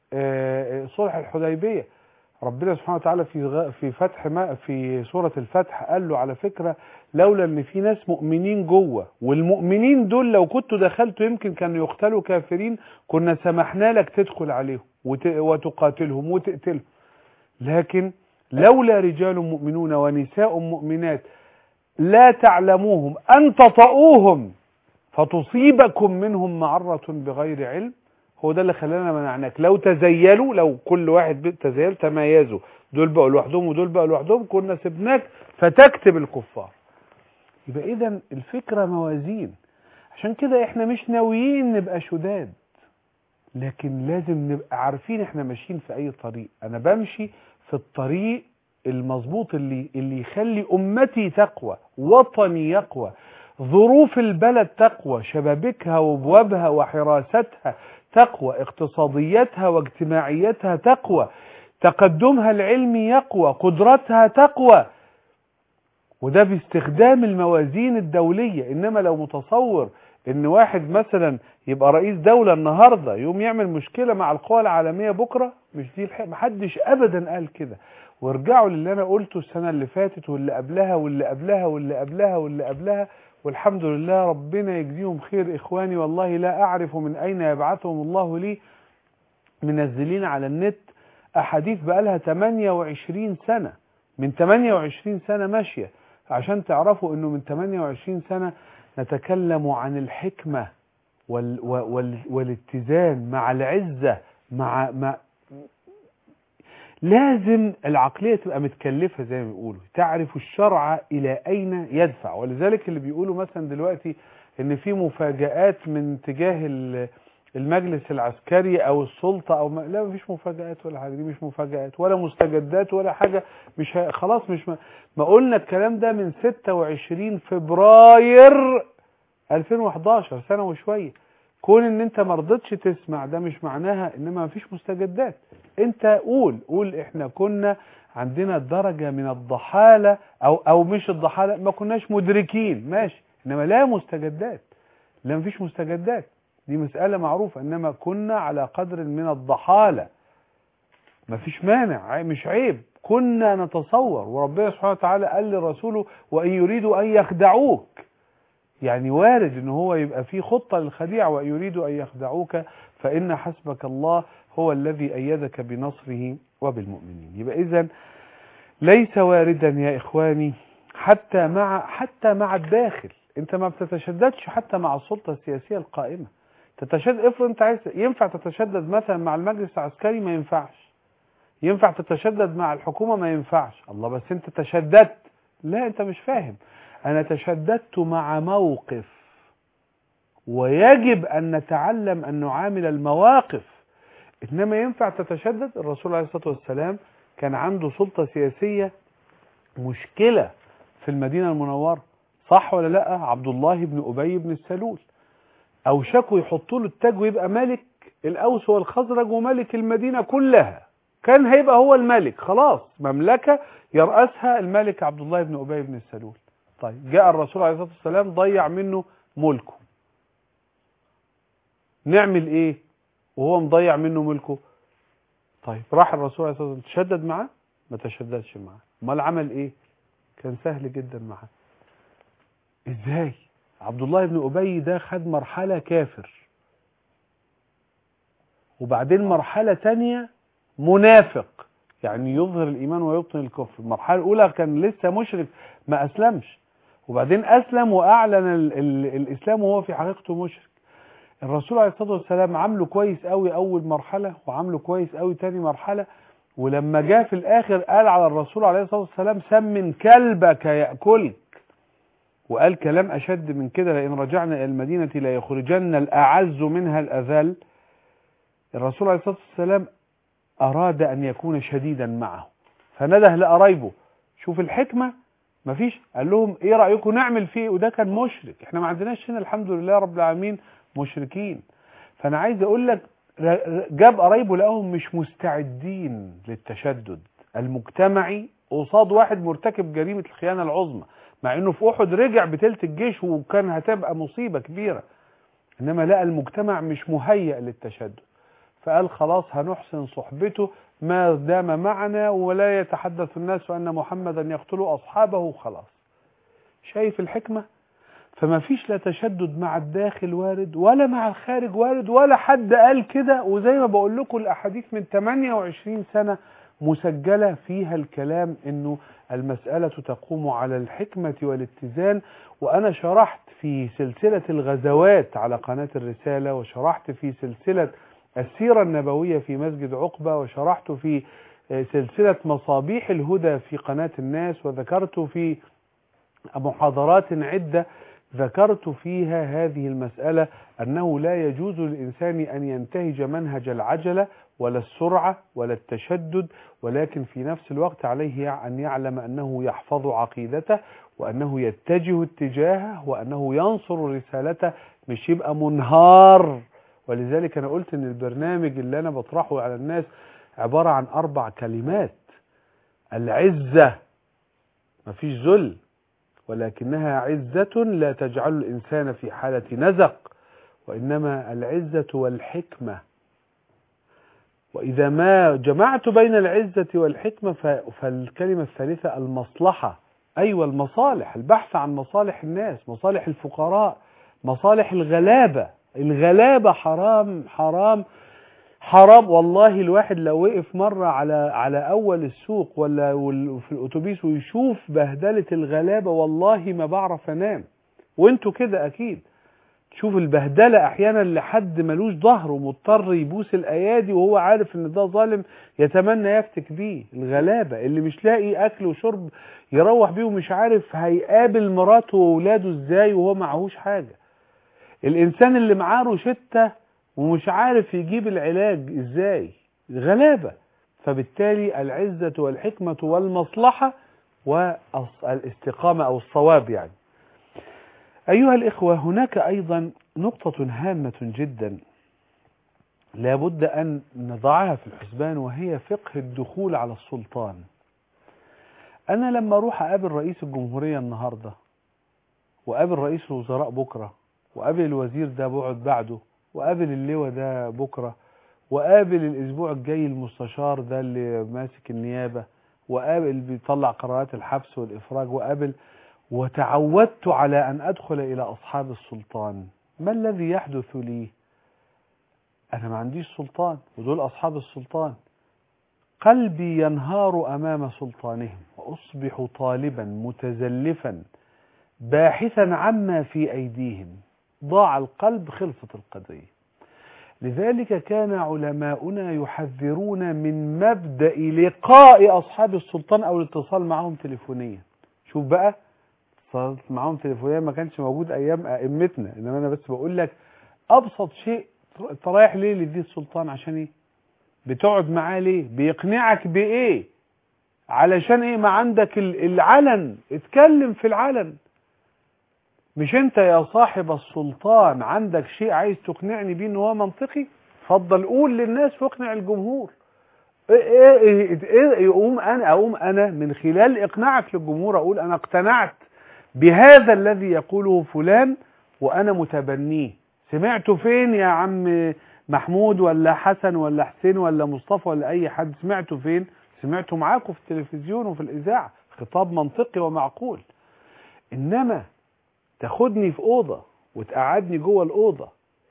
صلح الحديبية ربنا سبحانه وتعالى في في فتح ما في سورة الفتح قال له على فكرة لولا ان في ناس مؤمنين جوه والمؤمنين دول لو كنتوا دخلتوا يمكن كانوا يقتلوا كافرين كنا سمحنا لك تدخل عليهم وتقاتلهم وتقتلهم لكن لولا رجال مؤمنون ونساء مؤمنات لا تعلموهم أن تطؤوهم فتصيبكم منهم معرة بغير علم هو ده اللي خلانا منعناك لو تزيلوا لو كل واحد تزيل تميزوا دول بقوا لوحدهم ودول بقوا لوحدهم كنا سبناك فتكتب الكفار يبقى اذا الفكرة موازين عشان كده احنا مش ناويين نبقى شداد لكن لازم نبقى عارفين احنا ماشيين في اي طريق انا بمشي في الطريق المظبوط اللي اللي يخلي امتي تقوى وطني يقوى ظروف البلد تقوى شبابكها وابوابها وحراستها تقوى اقتصاديتها واجتماعيتها تقوى تقدمها العلمي يقوى قدرتها تقوى وده باستخدام الموازين الدولية انما لو متصور ان واحد مثلا يبقى رئيس دولة النهاردة يوم يعمل مشكلة مع القوى العالمية بكرة مش دي الحق محدش ابدا قال كده وارجعوا للي انا قلته السنة اللي فاتت واللي قبلها واللي قبلها واللي قبلها واللي قبلها والحمد لله ربنا يجزيهم خير إخواني والله لا أعرف من أين يبعثهم الله لي منزلين على النت أحاديث بقالها 28 سنة من 28 سنة ماشية عشان تعرفوا أنه من 28 سنة نتكلم عن الحكمة وال وال والاتزان مع العزة مع, مع لازم العقلية تبقى متكلفة زي ما بيقولوا تعرف الشرع إلى أين يدفع ولذلك اللي بيقولوا مثلا دلوقتي ان في مفاجآت من تجاه المجلس العسكري او السلطة او ما لا مفيش مفاجآت ولا حاجة دي مش مفاجآت ولا مستجدات ولا حاجة مش ه... خلاص مش ما... ما قلنا الكلام ده من 26 فبراير 2011 سنة وشوية كون ان انت ما رضيتش تسمع ده مش معناها انما ما فيش مستجدات انت قول قول احنا كنا عندنا درجة من الضحالة او او مش الضحالة ما كناش مدركين ماشي انما لا مستجدات لا ما فيش مستجدات دي مسألة معروفة انما كنا على قدر من الضحالة مفيش مانع عي- مش عيب كنا نتصور وربنا سبحانه وتعالى قال لرسوله وإن يريدوا أن يخدعوك يعني وارد ان هو يبقى في خطة للخديعة وإن يريدوا أن يخدعوك فإن حسبك الله هو الذي أيدك بنصره وبالمؤمنين يبقى إذن ليس واردا يا إخواني حتى مع حتى مع الداخل انت ما بتتشددش حتى مع السلطة السياسية القائمة تتشدد افرض انت عايز ينفع تتشدد مثلا مع المجلس العسكري ما ينفعش ينفع تتشدد مع الحكومة ما ينفعش الله بس انت تشددت لا انت مش فاهم انا تشددت مع موقف ويجب ان نتعلم ان نعامل المواقف انما ينفع تتشدد الرسول عليه الصلاة والسلام كان عنده سلطة سياسية مشكلة في المدينة المنورة صح ولا لا عبد الله بن أبي بن السلول أوشكوا يحطوا له التاج ويبقى ملك الأوس والخزرج وملك المدينة كلها كان هيبقى هو الملك خلاص مملكة يرأسها الملك عبد الله بن أبي بن السلول طيب جاء الرسول عليه الصلاة والسلام ضيع منه ملكه نعمل ايه وهو مضيع منه ملكه طيب راح الرسول عليه الصلاة والسلام تشدد معاه ما تشددش معاه امال عمل ايه كان سهل جدا معاه ازاي عبد الله بن ابي ده خد مرحلة كافر وبعدين مرحلة تانية منافق يعني يظهر الايمان ويبطن الكفر المرحلة الاولى كان لسه مشرك ما اسلمش وبعدين اسلم واعلن ال ال الاسلام وهو في حقيقته مشرك الرسول عليه الصلاة والسلام عامله كويس قوي اول مرحلة وعامله كويس قوي تاني مرحلة ولما جاء في الاخر قال على الرسول عليه الصلاة والسلام سمن كلبك يأكلك وقال كلام اشد من كده لان رجعنا الى المدينة لا يخرجن الاعز منها الاذل الرسول عليه الصلاة والسلام اراد ان يكون شديدا معه فنده لقرايبه شوف الحكمة مفيش قال لهم ايه رأيكم نعمل فيه وده كان مشرك احنا ما عندناش هنا الحمد لله رب العالمين مشركين فانا عايز اقول لك جاب قرايبه لقاهم مش مستعدين للتشدد المجتمعي قصاد واحد مرتكب جريمة الخيانة العظمى مع انه في احد رجع بتلت الجيش وكان هتبقى مصيبة كبيرة انما لقى المجتمع مش مهيأ للتشدد فقال خلاص هنحسن صحبته ما دام معنا ولا يتحدث الناس أن محمدا يقتل أصحابه خلاص شايف الحكمة فما فيش لا تشدد مع الداخل وارد ولا مع الخارج وارد ولا حد قال كده وزي ما بقول لكم الأحاديث من 28 سنة مسجلة فيها الكلام انه المسألة تقوم على الحكمة والاتزان وانا شرحت في سلسلة الغزوات على قناة الرسالة وشرحت في سلسلة السيرة النبوية في مسجد عقبة وشرحت في سلسلة مصابيح الهدى في قناة الناس وذكرت في محاضرات عدة ذكرت فيها هذه المسألة أنه لا يجوز للإنسان أن ينتهج منهج العجلة ولا السرعة ولا التشدد ولكن في نفس الوقت عليه أن يعلم أنه يحفظ عقيدته وأنه يتجه اتجاهه وأنه ينصر رسالته مش يبقى منهار ولذلك أنا قلت أن البرنامج اللي أنا بطرحه على الناس عبارة عن أربع كلمات العزة مفيش ذل ولكنها عزة لا تجعل الإنسان في حالة نزق وإنما العزة والحكمة وإذا ما جمعت بين العزة والحكمة فالكلمة الثالثة المصلحة أيوة المصالح البحث عن مصالح الناس مصالح الفقراء مصالح الغلابة الغلابة حرام حرام حرام والله الواحد لو وقف مرة على على أول السوق ولا في الأتوبيس ويشوف بهدلة الغلابة والله ما بعرف أنام وانتوا كده أكيد تشوف البهدلة أحيانا لحد ملوش ظهر ومضطر يبوس الأيادي وهو عارف إن ده ظالم يتمنى يفتك بيه الغلابة اللي مش لاقي أكل وشرب يروح بيه ومش عارف هيقابل مراته وأولاده إزاي وهو معهوش حاجة الإنسان اللي معاه روشتة ومش عارف يجيب العلاج ازاي غلابة فبالتالي العزة والحكمة والمصلحة والاستقامة او الصواب يعني ايها الاخوة هناك ايضا نقطة هامة جدا لابد ان نضعها في الحسبان وهي فقه الدخول على السلطان انا لما اروح اقابل رئيس الجمهورية النهاردة وقابل رئيس الوزراء بكرة وقابل الوزير ده بقعد بعده وقابل اللواء ده بكرة وقابل الاسبوع الجاي المستشار ده اللي ماسك النيابة وقابل بيطلع قرارات الحبس والافراج وقابل وتعودت على ان ادخل الى اصحاب السلطان ما الذي يحدث لي انا ما عنديش سلطان ودول اصحاب السلطان قلبي ينهار امام سلطانهم واصبح طالبا متزلفا باحثا عما في ايديهم ضاع القلب خلصت القضيه لذلك كان علماؤنا يحذرون من مبدأ لقاء أصحاب السلطان أو الاتصال معهم تليفونيا شوف بقى اتصال معهم تليفونيا ما كانش موجود أيام أئمتنا إنما أنا بس بقول لك أبسط شيء أنت رايح ليه لدي السلطان عشان إيه بتقعد معاه ليه بيقنعك بإيه علشان إيه ما عندك العلن اتكلم في العلن مش انت يا صاحب السلطان عندك شيء عايز تقنعني بيه ان هو منطقي اتفضل قول للناس واقنع الجمهور ايه ايه ايه يقوم انا اقوم انا من خلال اقناعك للجمهور اقول انا اقتنعت بهذا الذي يقوله فلان وانا متبنيه سمعته فين يا عم محمود ولا حسن ولا حسين ولا مصطفى ولا اي حد سمعته فين سمعته معاكم في التلفزيون وفي الاذاعه خطاب منطقي ومعقول انما تاخدني في اوضه وتقعدني جوه الاوضه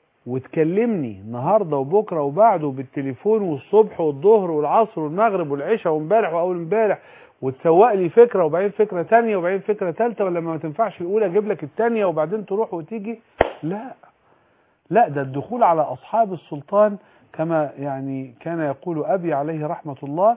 وتكلمني النهارده وبكره وبعده بالتليفون والصبح والظهر والعصر والمغرب والعشاء وامبارح واول امبارح وتسوق لي فكره وبعدين فكره ثانيه وبعدين فكره ثالثه ولما ما تنفعش الاولى اجيب لك الثانيه وبعدين تروح وتيجي لا لا ده الدخول على اصحاب السلطان كما يعني كان يقول ابي عليه رحمه الله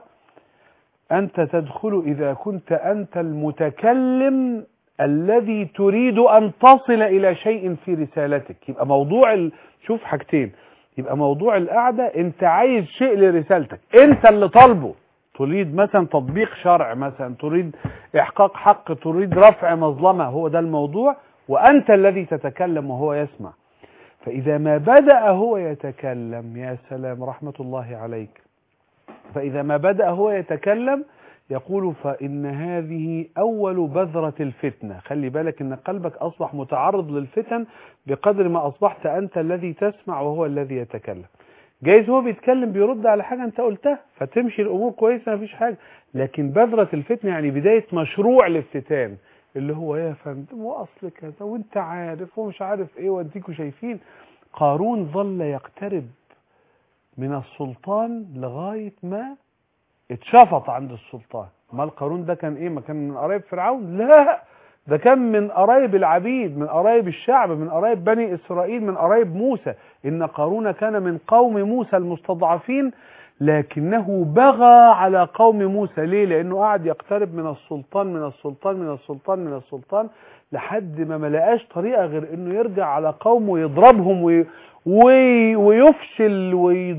انت تدخل اذا كنت انت المتكلم الذي تريد أن تصل إلى شيء في رسالتك يبقى موضوع ال... شوف حاجتين يبقى موضوع القعدة انت عايز شيء لرسالتك انت اللي طالبه تريد مثلا تطبيق شرع مثلا تريد احقاق حق تريد رفع مظلمة هو ده الموضوع وانت الذي تتكلم وهو يسمع فاذا ما بدأ هو يتكلم يا سلام رحمة الله عليك فاذا ما بدأ هو يتكلم يقول فإن هذه أول بذرة الفتنة خلي بالك إن قلبك أصبح متعرض للفتن بقدر ما أصبحت أنت الذي تسمع وهو الذي يتكلم جايز هو بيتكلم بيرد على حاجة أنت قلتها فتمشي الأمور كويسة مفيش حاجة لكن بذرة الفتنة يعني بداية مشروع الافتتان اللي هو يا فندم وأصل كذا وأنت عارف ومش عارف إيه وأنتيكوا شايفين قارون ظل يقترب من السلطان لغاية ما اتشفط عند السلطان امال قارون ده كان ايه ما كان من قرايب فرعون لا ده كان من قرايب العبيد من قرايب الشعب من قرايب بني اسرائيل من قرايب موسى ان قارون كان من قوم موسى المستضعفين لكنه بغى على قوم موسى ليه لانه قعد يقترب من السلطان من السلطان من السلطان من السلطان لحد ما ملقاش طريقه غير انه يرجع على قومه ويضربهم وي وي ويفشل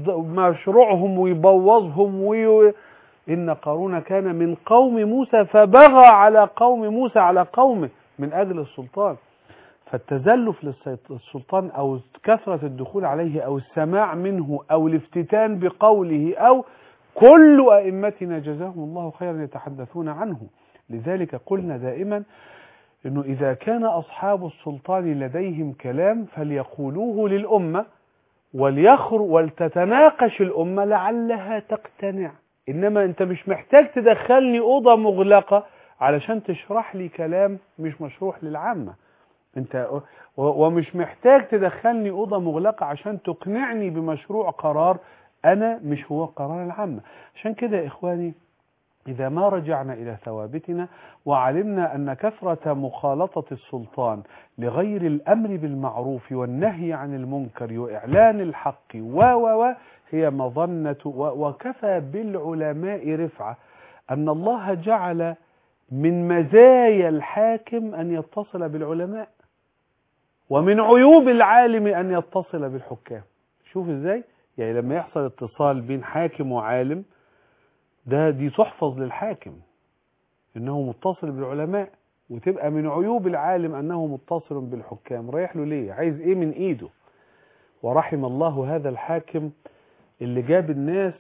مشروعهم ويبوظهم وي إن قارون كان من قوم موسى فبغى على قوم موسى على قومه من أجل السلطان فالتزلف للسلطان أو كثرة الدخول عليه أو السماع منه أو الافتتان بقوله أو كل أئمتنا جزاهم الله خيرا يتحدثون عنه لذلك قلنا دائما أنه إذا كان أصحاب السلطان لديهم كلام فليقولوه للأمة وليخر ولتتناقش الأمة لعلها تقتنع انما انت مش محتاج تدخلني اوضه مغلقه علشان تشرح لي كلام مش مشروح للعامه انت ومش محتاج تدخلني اوضه مغلقه عشان تقنعني بمشروع قرار انا مش هو قرار العامه عشان كده يا اخواني إذا ما رجعنا إلى ثوابتنا وعلمنا أن كثرة مخالطة السلطان لغير الأمر بالمعروف والنهي عن المنكر وإعلان الحق و و و هي مظنة وكفى بالعلماء رفعة أن الله جعل من مزايا الحاكم أن يتصل بالعلماء ومن عيوب العالم أن يتصل بالحكام شوف إزاي يعني لما يحصل اتصال بين حاكم وعالم ده دي تحفظ للحاكم انه متصل بالعلماء وتبقى من عيوب العالم انه متصل بالحكام رايح له ليه عايز ايه من ايده ورحم الله هذا الحاكم اللي جاب الناس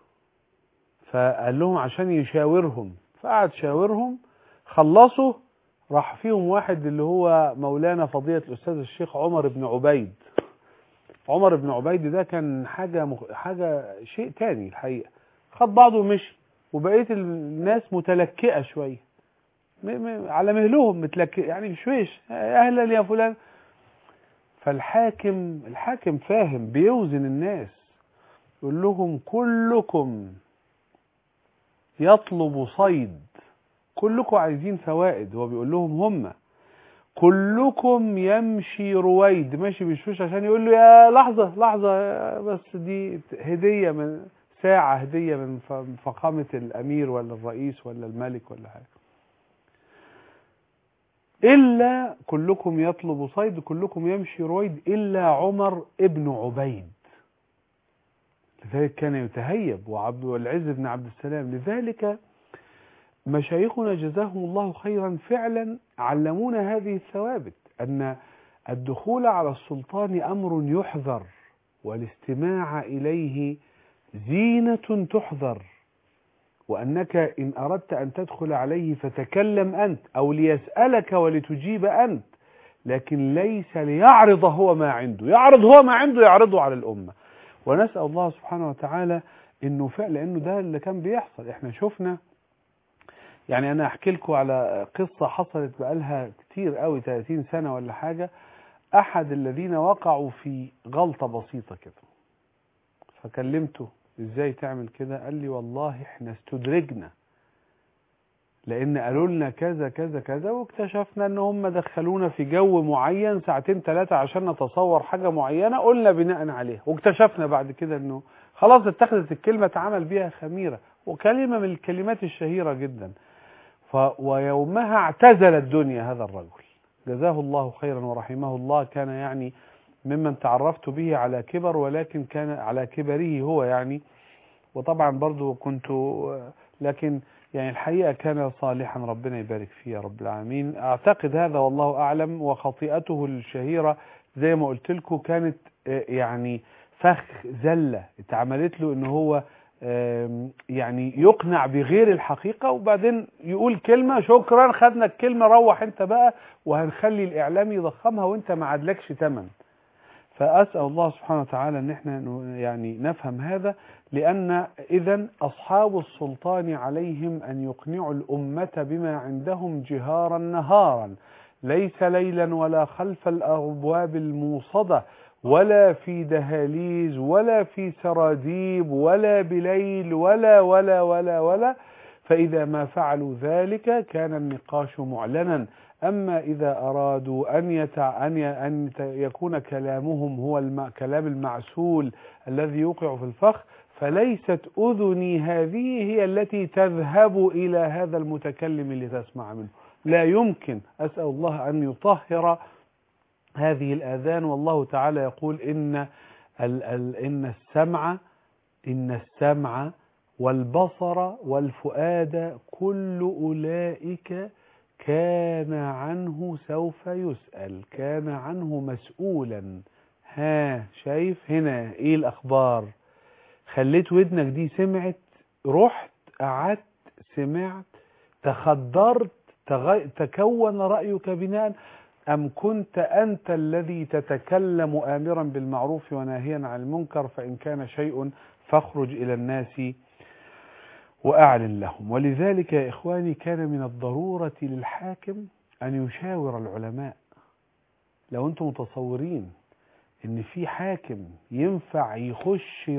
فقال لهم عشان يشاورهم فقعد شاورهم خلصوا راح فيهم واحد اللي هو مولانا فضيلة الأستاذ الشيخ عمر بن عبيد عمر بن عبيد ده كان حاجة مخ... حاجة شيء تاني الحقيقة خد بعضه ومشي وبقية الناس متلكئة شوية م... م... على مهلهم متلكئ يعني شويش أهلا يا فلان فالحاكم الحاكم فاهم بيوزن الناس يقول لهم كلكم يطلب صيد كلكم عايزين فوائد هو بيقول لهم هم كلكم يمشي رويد ماشي بشوش عشان يقول له يا لحظة لحظة بس دي هدية من ساعة هدية من فخامة الأمير ولا الرئيس ولا الملك ولا حاجة إلا كلكم يطلب صيد كلكم يمشي رويد إلا عمر ابن عبيد لذلك كان يتهيب وعبد والعز بن عبد السلام لذلك مشايخنا جزاهم الله خيرا فعلا علمونا هذه الثوابت أن الدخول على السلطان أمر يحذر والاستماع إليه زينة تحذر وأنك إن أردت أن تدخل عليه فتكلم أنت أو ليسألك ولتجيب أنت لكن ليس ليعرض هو ما عنده يعرض هو ما عنده يعرضه على الأمة ونسأل الله سبحانه وتعالى انه فعل لانه ده اللي كان بيحصل احنا شفنا يعني انا احكي لكم على قصة حصلت بقالها كتير قوي 30 سنة ولا حاجة احد الذين وقعوا في غلطة بسيطة كده فكلمته ازاي تعمل كده قال لي والله احنا استدرجنا لان قالوا لنا كذا كذا كذا واكتشفنا ان هم دخلونا في جو معين ساعتين ثلاثة عشان نتصور حاجة معينة قلنا بناء عليها واكتشفنا بعد كده انه خلاص اتخذت الكلمة اتعمل بيها خميرة وكلمة من الكلمات الشهيرة جدا ف ويومها اعتزل الدنيا هذا الرجل جزاه الله خيرا ورحمه الله كان يعني ممن تعرفت به على كبر ولكن كان على كبره هو يعني وطبعا برضو كنت لكن يعني الحقيقة كان صالحا ربنا يبارك فيه يا رب العالمين اعتقد هذا والله اعلم وخطيئته الشهيرة زي ما قلت لكم كانت يعني فخ زلة اتعملت له ان هو يعني يقنع بغير الحقيقة وبعدين يقول كلمة شكرا خدنا الكلمة روح انت بقى وهنخلي الاعلام يضخمها وانت ما عادلكش تمن فأسأل الله سبحانه وتعالى ان احنا يعني نفهم هذا لأن إذا أصحاب السلطان عليهم أن يقنعوا الأمة بما عندهم جهارا نهارا ليس ليلا ولا خلف الأبواب الموصدة ولا في دهاليز ولا في سراديب ولا بليل ولا ولا ولا ولا فإذا ما فعلوا ذلك كان النقاش معلنا أما إذا أرادوا أن, يتع... أن, ي... أن يكون كلامهم هو الم... كلام المعسول الذي يوقع في الفخ فليست أذني هذه هي التي تذهب إلى هذا المتكلم اللي تسمع منه لا يمكن أسأل الله أن يطهر هذه الآذان والله تعالى يقول إن ال ال إن السمع إن السمع والبصر والفؤاد كل أولئك كان عنه سوف يسأل كان عنه مسؤولا ها شايف هنا ايه الأخبار خليت ودنك دي سمعت رحت قعدت سمعت تخدرت تغي... تكون رأيك بناء أم كنت أنت الذي تتكلم آمرا بالمعروف وناهيا عن المنكر فإن كان شيء فاخرج إلى الناس وأعلن لهم ولذلك يا إخواني كان من الضرورة للحاكم أن يشاور العلماء لو أنتم متصورين ان في حاكم ينفع يخش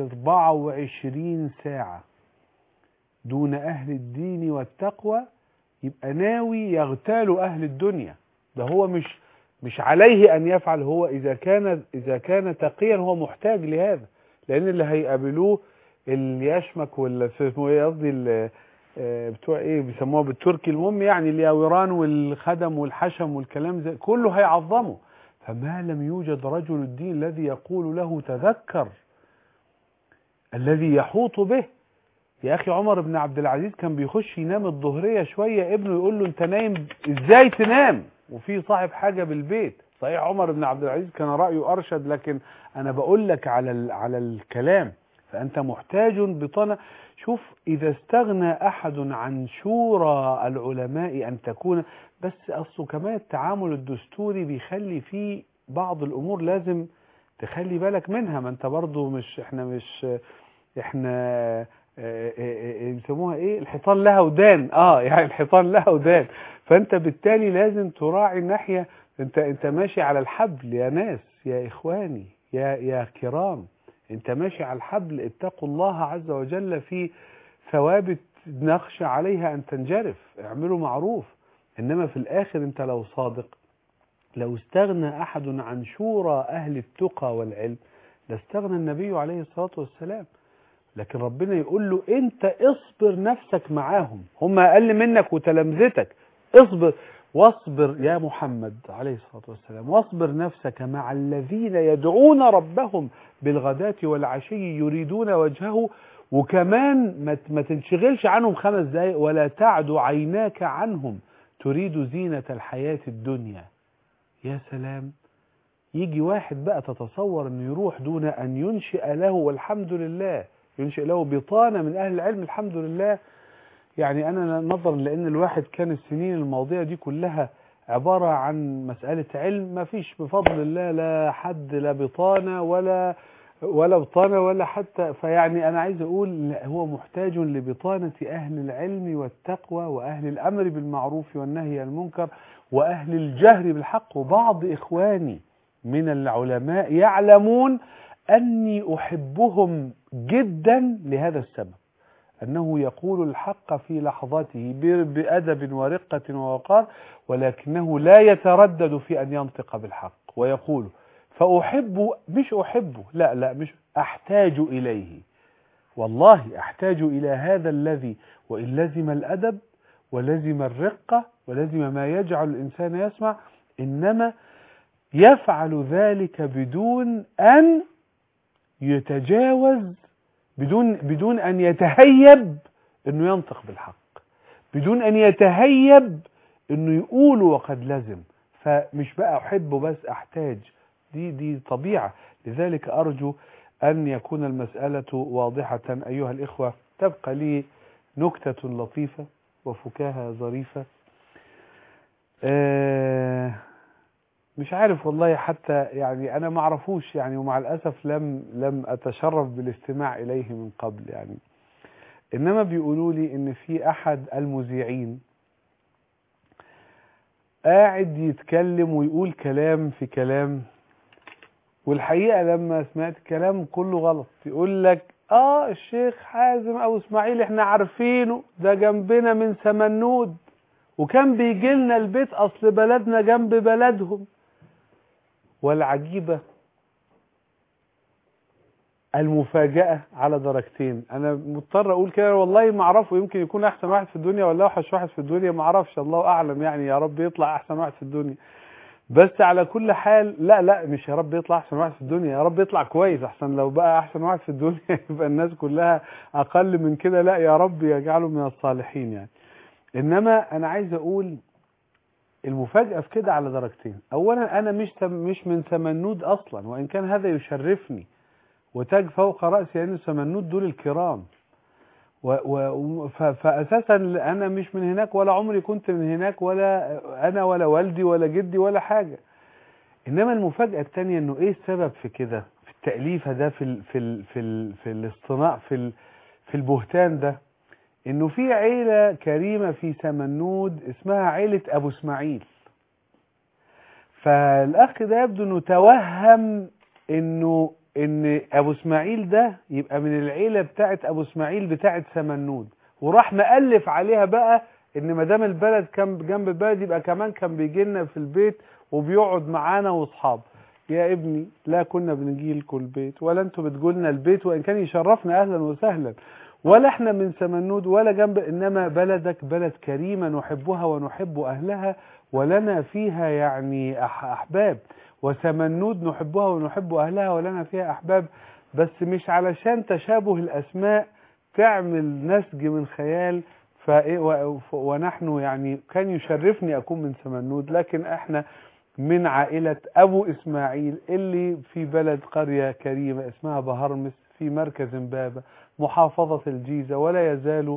24 ساعة دون اهل الدين والتقوى يبقى ناوي يغتال اهل الدنيا ده هو مش مش عليه ان يفعل هو اذا كان اذا كان تقيا هو محتاج لهذا لان اللي هيقابلوه اليشمك ولا اسمه ايه قصدي بتوع ايه بيسموها بالتركي المهم يعني الياوران والخدم والحشم والكلام ده كله هيعظمه فما لم يوجد رجل الدين الذي يقول له تذكر الذي يحوط به يا أخي عمر بن عبد العزيز كان بيخش ينام الظهرية شوية ابنه يقول له انت نايم ازاي تنام وفي صاحب حاجة بالبيت صحيح عمر بن عبد العزيز كان رأيه أرشد لكن أنا بقول لك على على الكلام فأنت محتاج بطنة شوف إذا استغنى أحد عن شورى العلماء أن تكون بس أصله كمان التعامل الدستوري بيخلي فيه بعض الأمور لازم تخلي بالك منها ما انت برضو مش احنا مش احنا اه، اه، اه، يسموها ايه الحيطان لها ودان اه يعني الحيطان لها ودان فانت بالتالي لازم تراعي الناحية انت انت ماشي على الحبل يا ناس يا اخواني يا يا كرام انت ماشي على الحبل اتقوا الله عز وجل في ثوابت نخشى عليها ان تنجرف اعملوا معروف انما في الاخر انت لو صادق لو استغنى احد عن شورى اهل التقى والعلم لاستغنى النبي عليه الصلاة والسلام لكن ربنا يقول له انت اصبر نفسك معاهم هم اقل منك وتلامذتك اصبر واصبر يا محمد عليه الصلاة والسلام واصبر نفسك مع الذين يدعون ربهم بالغداة والعشي يريدون وجهه وكمان ما ت- ما تنشغلش عنهم خمس دقايق ولا تعد عيناك عنهم تريد زينة الحياة الدنيا يا سلام يجي واحد بقى تتصور انه يروح دون ان ينشئ له والحمد لله ينشئ له بطانة من اهل العلم الحمد لله يعني انا نظرا لان الواحد كان السنين الماضية دي كلها عبارة عن مسألة علم ما فيش بفضل الله لا حد لا بطانة ولا ولا بطانة ولا حتى فيعني أنا عايز أقول لا، هو محتاج لبطانة أهل العلم والتقوى وأهل الأمر بالمعروف والنهي عن المنكر وأهل الجهر بالحق وبعض إخواني من العلماء يعلمون أني أحبهم جدا لهذا السبب أنه يقول الحق في لحظته ب- بأدب ورقة ووقار ولكنه لا يتردد في أن ينطق بالحق ويقول فأحب مش أحبه لا لا مش أحتاج إليه والله أحتاج إلى هذا الذي وإن لزم الأدب ولزم الرقة ولزم ما يجعل الإنسان يسمع إنما يفعل ذلك بدون أن يتجاوز بدون بدون أن يتهيب أنه ينطق بالحق بدون أن يتهيب أنه يقول وقد لزم فمش بقى أحبه بس أحتاج دي دي طبيعة لذلك أرجو أن يكون المسألة واضحة أيها الإخوة تبقى لي نكتة لطيفة وفكاهة ظريفة آه مش عارف والله حتى يعني أنا ما أعرفوش يعني ومع الأسف لم لم أتشرف بالاستماع إليه من قبل يعني إنما بيقولوا لي إن في أحد المذيعين قاعد يتكلم ويقول كلام في كلام والحقيقة لما سمعت كلام كله غلط يقول لك اه الشيخ حازم او اسماعيل احنا عارفينه ده جنبنا من سمنود وكان بيجي لنا البيت اصل بلدنا جنب بلدهم والعجيبة المفاجأة على درجتين انا مضطر اقول كده والله ما اعرفه يمكن يكون احسن واحد في الدنيا ولا اوحش واحد في الدنيا ما اعرفش الله اعلم يعني يا رب يطلع احسن واحد في الدنيا بس على كل حال لا لا مش يا رب يطلع احسن واحد في الدنيا يا رب يطلع كويس احسن لو بقى احسن واحد في الدنيا يبقى الناس كلها اقل من كده لا يا رب يجعله من الصالحين يعني انما انا عايز اقول المفاجأة في كده على درجتين اولا انا مش تم مش من سمنود اصلا وان كان هذا يشرفني وتاج فوق رأسي لان سمنود دول الكرام و و ف- فاساسا انا مش من هناك ولا عمري كنت من هناك ولا انا ولا والدي ولا جدي ولا حاجه انما المفاجاه الثانيه انه ايه السبب في كده في التاليفه ده في ال في ال في ال في الاصطناع في ال في البهتان ده انه في عيله كريمه في سمنود اسمها عيله ابو اسماعيل فالاخ ده يبدو انه توهم انه ان ابو اسماعيل ده يبقى من العيله بتاعت ابو اسماعيل بتاعت سمنود وراح مألف عليها بقى ان ما دام البلد كان جنب البلد يبقى كمان كان بيجي لنا في البيت وبيقعد معانا واصحاب يا ابني لا كنا بنجي لكم البيت ولا انتوا بتجوا لنا البيت وان كان يشرفنا اهلا وسهلا ولا احنا من سمنود ولا جنب انما بلدك بلد كريمه نحبها ونحب اهلها ولنا فيها يعني أح- احباب وسمنود نحبها ونحب أهلها ولنا فيها أحباب بس مش علشان تشابه الأسماء تعمل نسج من خيال فإيه و- ف- ونحن يعني كان يشرفني أكون من سمنود لكن إحنا من عائلة أبو إسماعيل اللي في بلد قرية كريمة اسمها بهرمس في مركز إمبابة محافظة الجيزة ولا يزال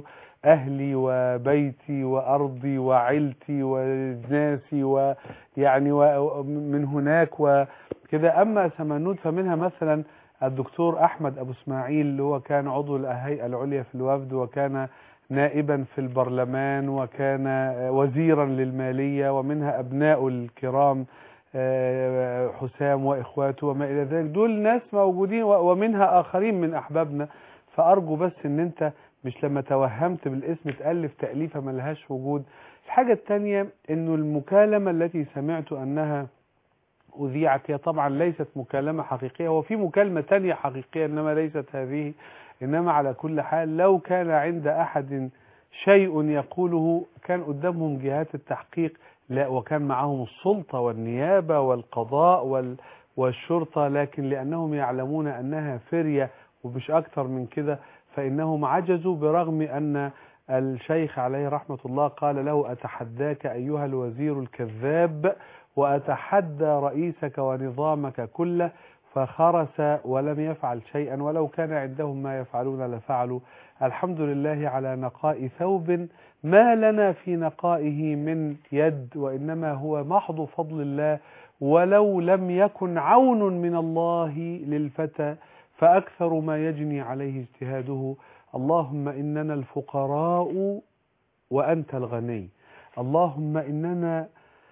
أهلي وبيتي وأرضي وعيلتي وناسي ويعني ومن هناك وكذا أما سمنود فمنها مثلا الدكتور أحمد أبو اسماعيل اللي هو كان عضو الهيئة العليا في الوفد وكان نائبا في البرلمان وكان وزيرا للمالية ومنها أبناء الكرام آه، حسام وإخواته وما إلى ذلك دول ناس موجودين و- ومنها آخرين من أحبابنا فأرجو بس إن أنت مش لما توهمت بالاسم تألف تأليفة ملهاش وجود الحاجة التانية إنه المكالمة التي سمعت أنها أذيعت هي طبعا ليست مكالمة حقيقية هو في مكالمة تانية حقيقية إنما ليست هذه إنما على كل حال لو كان عند أحد شيء يقوله كان قدامهم جهات التحقيق لا وكان معهم السلطة والنيابة والقضاء وال والشرطة لكن لأنهم يعلمون أنها فرية ومش أكثر من كده فإنهم عجزوا برغم أن الشيخ عليه رحمة الله قال له أتحداك أيها الوزير الكذاب وأتحدى رئيسك ونظامك كله فخرس ولم يفعل شيئا ولو كان عندهم ما يفعلون لفعلوا الحمد لله على نقاء ثوب ما لنا في نقائه من يد وإنما هو محض فضل الله ولو لم يكن عون من الله للفتى فأكثر ما يجني عليه اجتهاده اللهم إننا الفقراء وأنت الغني اللهم إننا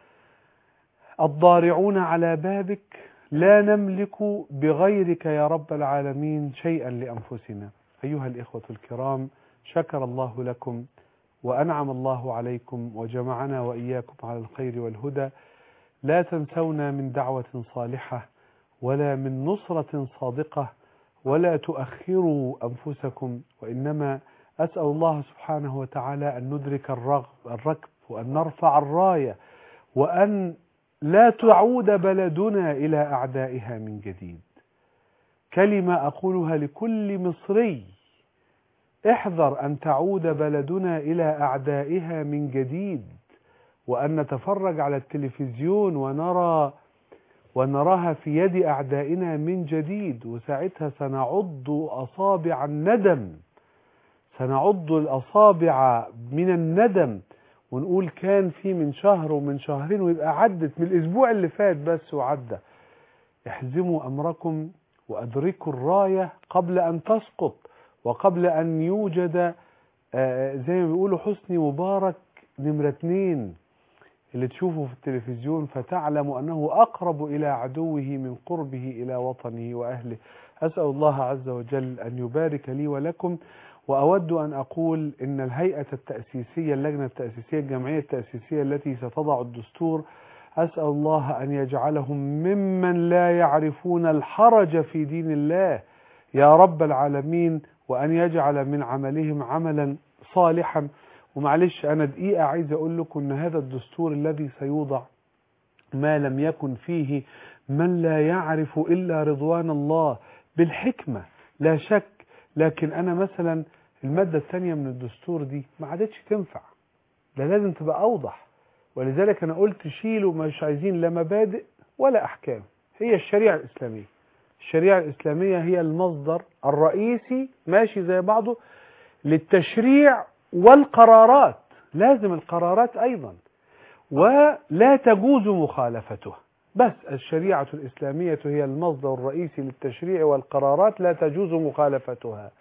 الضارعون على بابك لا نملك بغيرك يا رب العالمين شيئا لأنفسنا أيها الإخوة الكرام شكر الله لكم وأنعم الله عليكم وجمعنا وإياكم على الخير والهدى لا تنسونا من دعوة صالحة ولا من نصرة صادقة ولا تؤخروا أنفسكم وإنما أسأل الله سبحانه وتعالى أن ندرك الرغب الركب وأن نرفع الراية وأن لا تعود بلدنا إلى أعدائها من جديد كلمة أقولها لكل مصري احذر أن تعود بلدنا إلى أعدائها من جديد وأن نتفرج على التلفزيون ونرى ونراها في يد أعدائنا من جديد وساعتها سنعض أصابع الندم سنعض الأصابع من الندم ونقول كان في من شهر ومن شهرين ويبقى عدت من الأسبوع اللي فات بس وعدى احزموا أمركم وأدركوا الراية قبل أن تسقط وقبل أن يوجد آه، زي ما بيقولوا حسني مبارك نمرة اتنين اللي تشوفه في التلفزيون فتعلم أنه أقرب إلى عدوه من قربه إلى وطنه وأهله أسأل الله عز وجل أن يبارك لي ولكم وأود أن أقول إن الهيئة التأسيسية اللجنة التأسيسية الجمعية التأسيسية التي ستضع الدستور أسأل الله أن يجعلهم ممن لا يعرفون الحرج في دين الله يا رب العالمين وأن يجعل من عملهم عملا صالحا ومعلش أنا دقيقة عايز أقول لكم أن هذا الدستور الذي سيوضع ما لم يكن فيه من لا يعرف إلا رضوان الله بالحكمة لا شك لكن أنا مثلا المادة الثانية من الدستور دي ما عادتش تنفع ده لازم تبقى أوضح ولذلك أنا قلت شيلوا مش عايزين لا مبادئ ولا أحكام هي الشريعة الإسلامية الشريعة الإسلامية هي المصدر الرئيسي ماشي زي بعضه للتشريع والقرارات لازم القرارات أيضا ولا تجوز مخالفتها بس الشريعة الإسلامية هي المصدر الرئيسي للتشريع والقرارات لا تجوز مخالفتها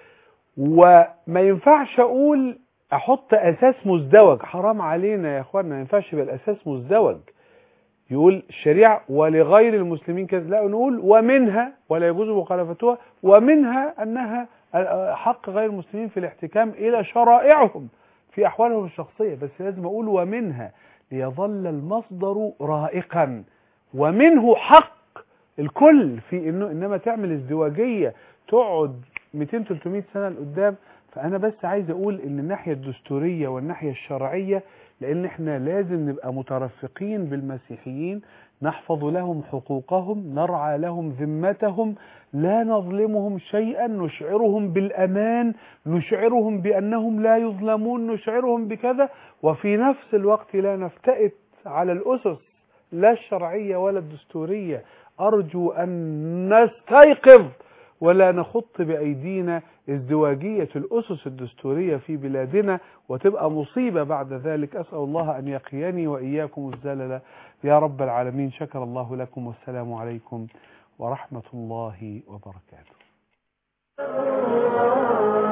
وما ينفعش أقول أحط أساس مزدوج حرام علينا يا أخوانا ما ينفعش يبقى الأساس مزدوج يقول الشريعة ولغير المسلمين كذا لا نقول ومنها ولا يجوز مخالفتها ومنها أنها حق غير المسلمين في الاحتكام إلى شرائعهم في أحوالهم الشخصية بس لازم أقول ومنها ليظل المصدر رائقا ومنه حق الكل في إنه إنما تعمل ازدواجية تقعد 200 300 سنة لقدام فأنا بس عايز أقول إن الناحية الدستورية والناحية الشرعية لأن إحنا لازم نبقى مترفقين بالمسيحيين نحفظ لهم حقوقهم نرعى لهم ذمتهم لا نظلمهم شيئا نشعرهم بالأمان نشعرهم بأنهم لا يظلمون نشعرهم بكذا وفي نفس الوقت لا نفتئت على الأسس لا الشرعية ولا الدستورية أرجو أن نستيقظ ولا نخط بأيدينا ازدواجية الأسس الدستورية في بلادنا وتبقى مصيبة بعد ذلك أسأل الله أن يقيني وإياكم الزلل يا رب العالمين شكر الله لكم والسلام عليكم ورحمة الله وبركاته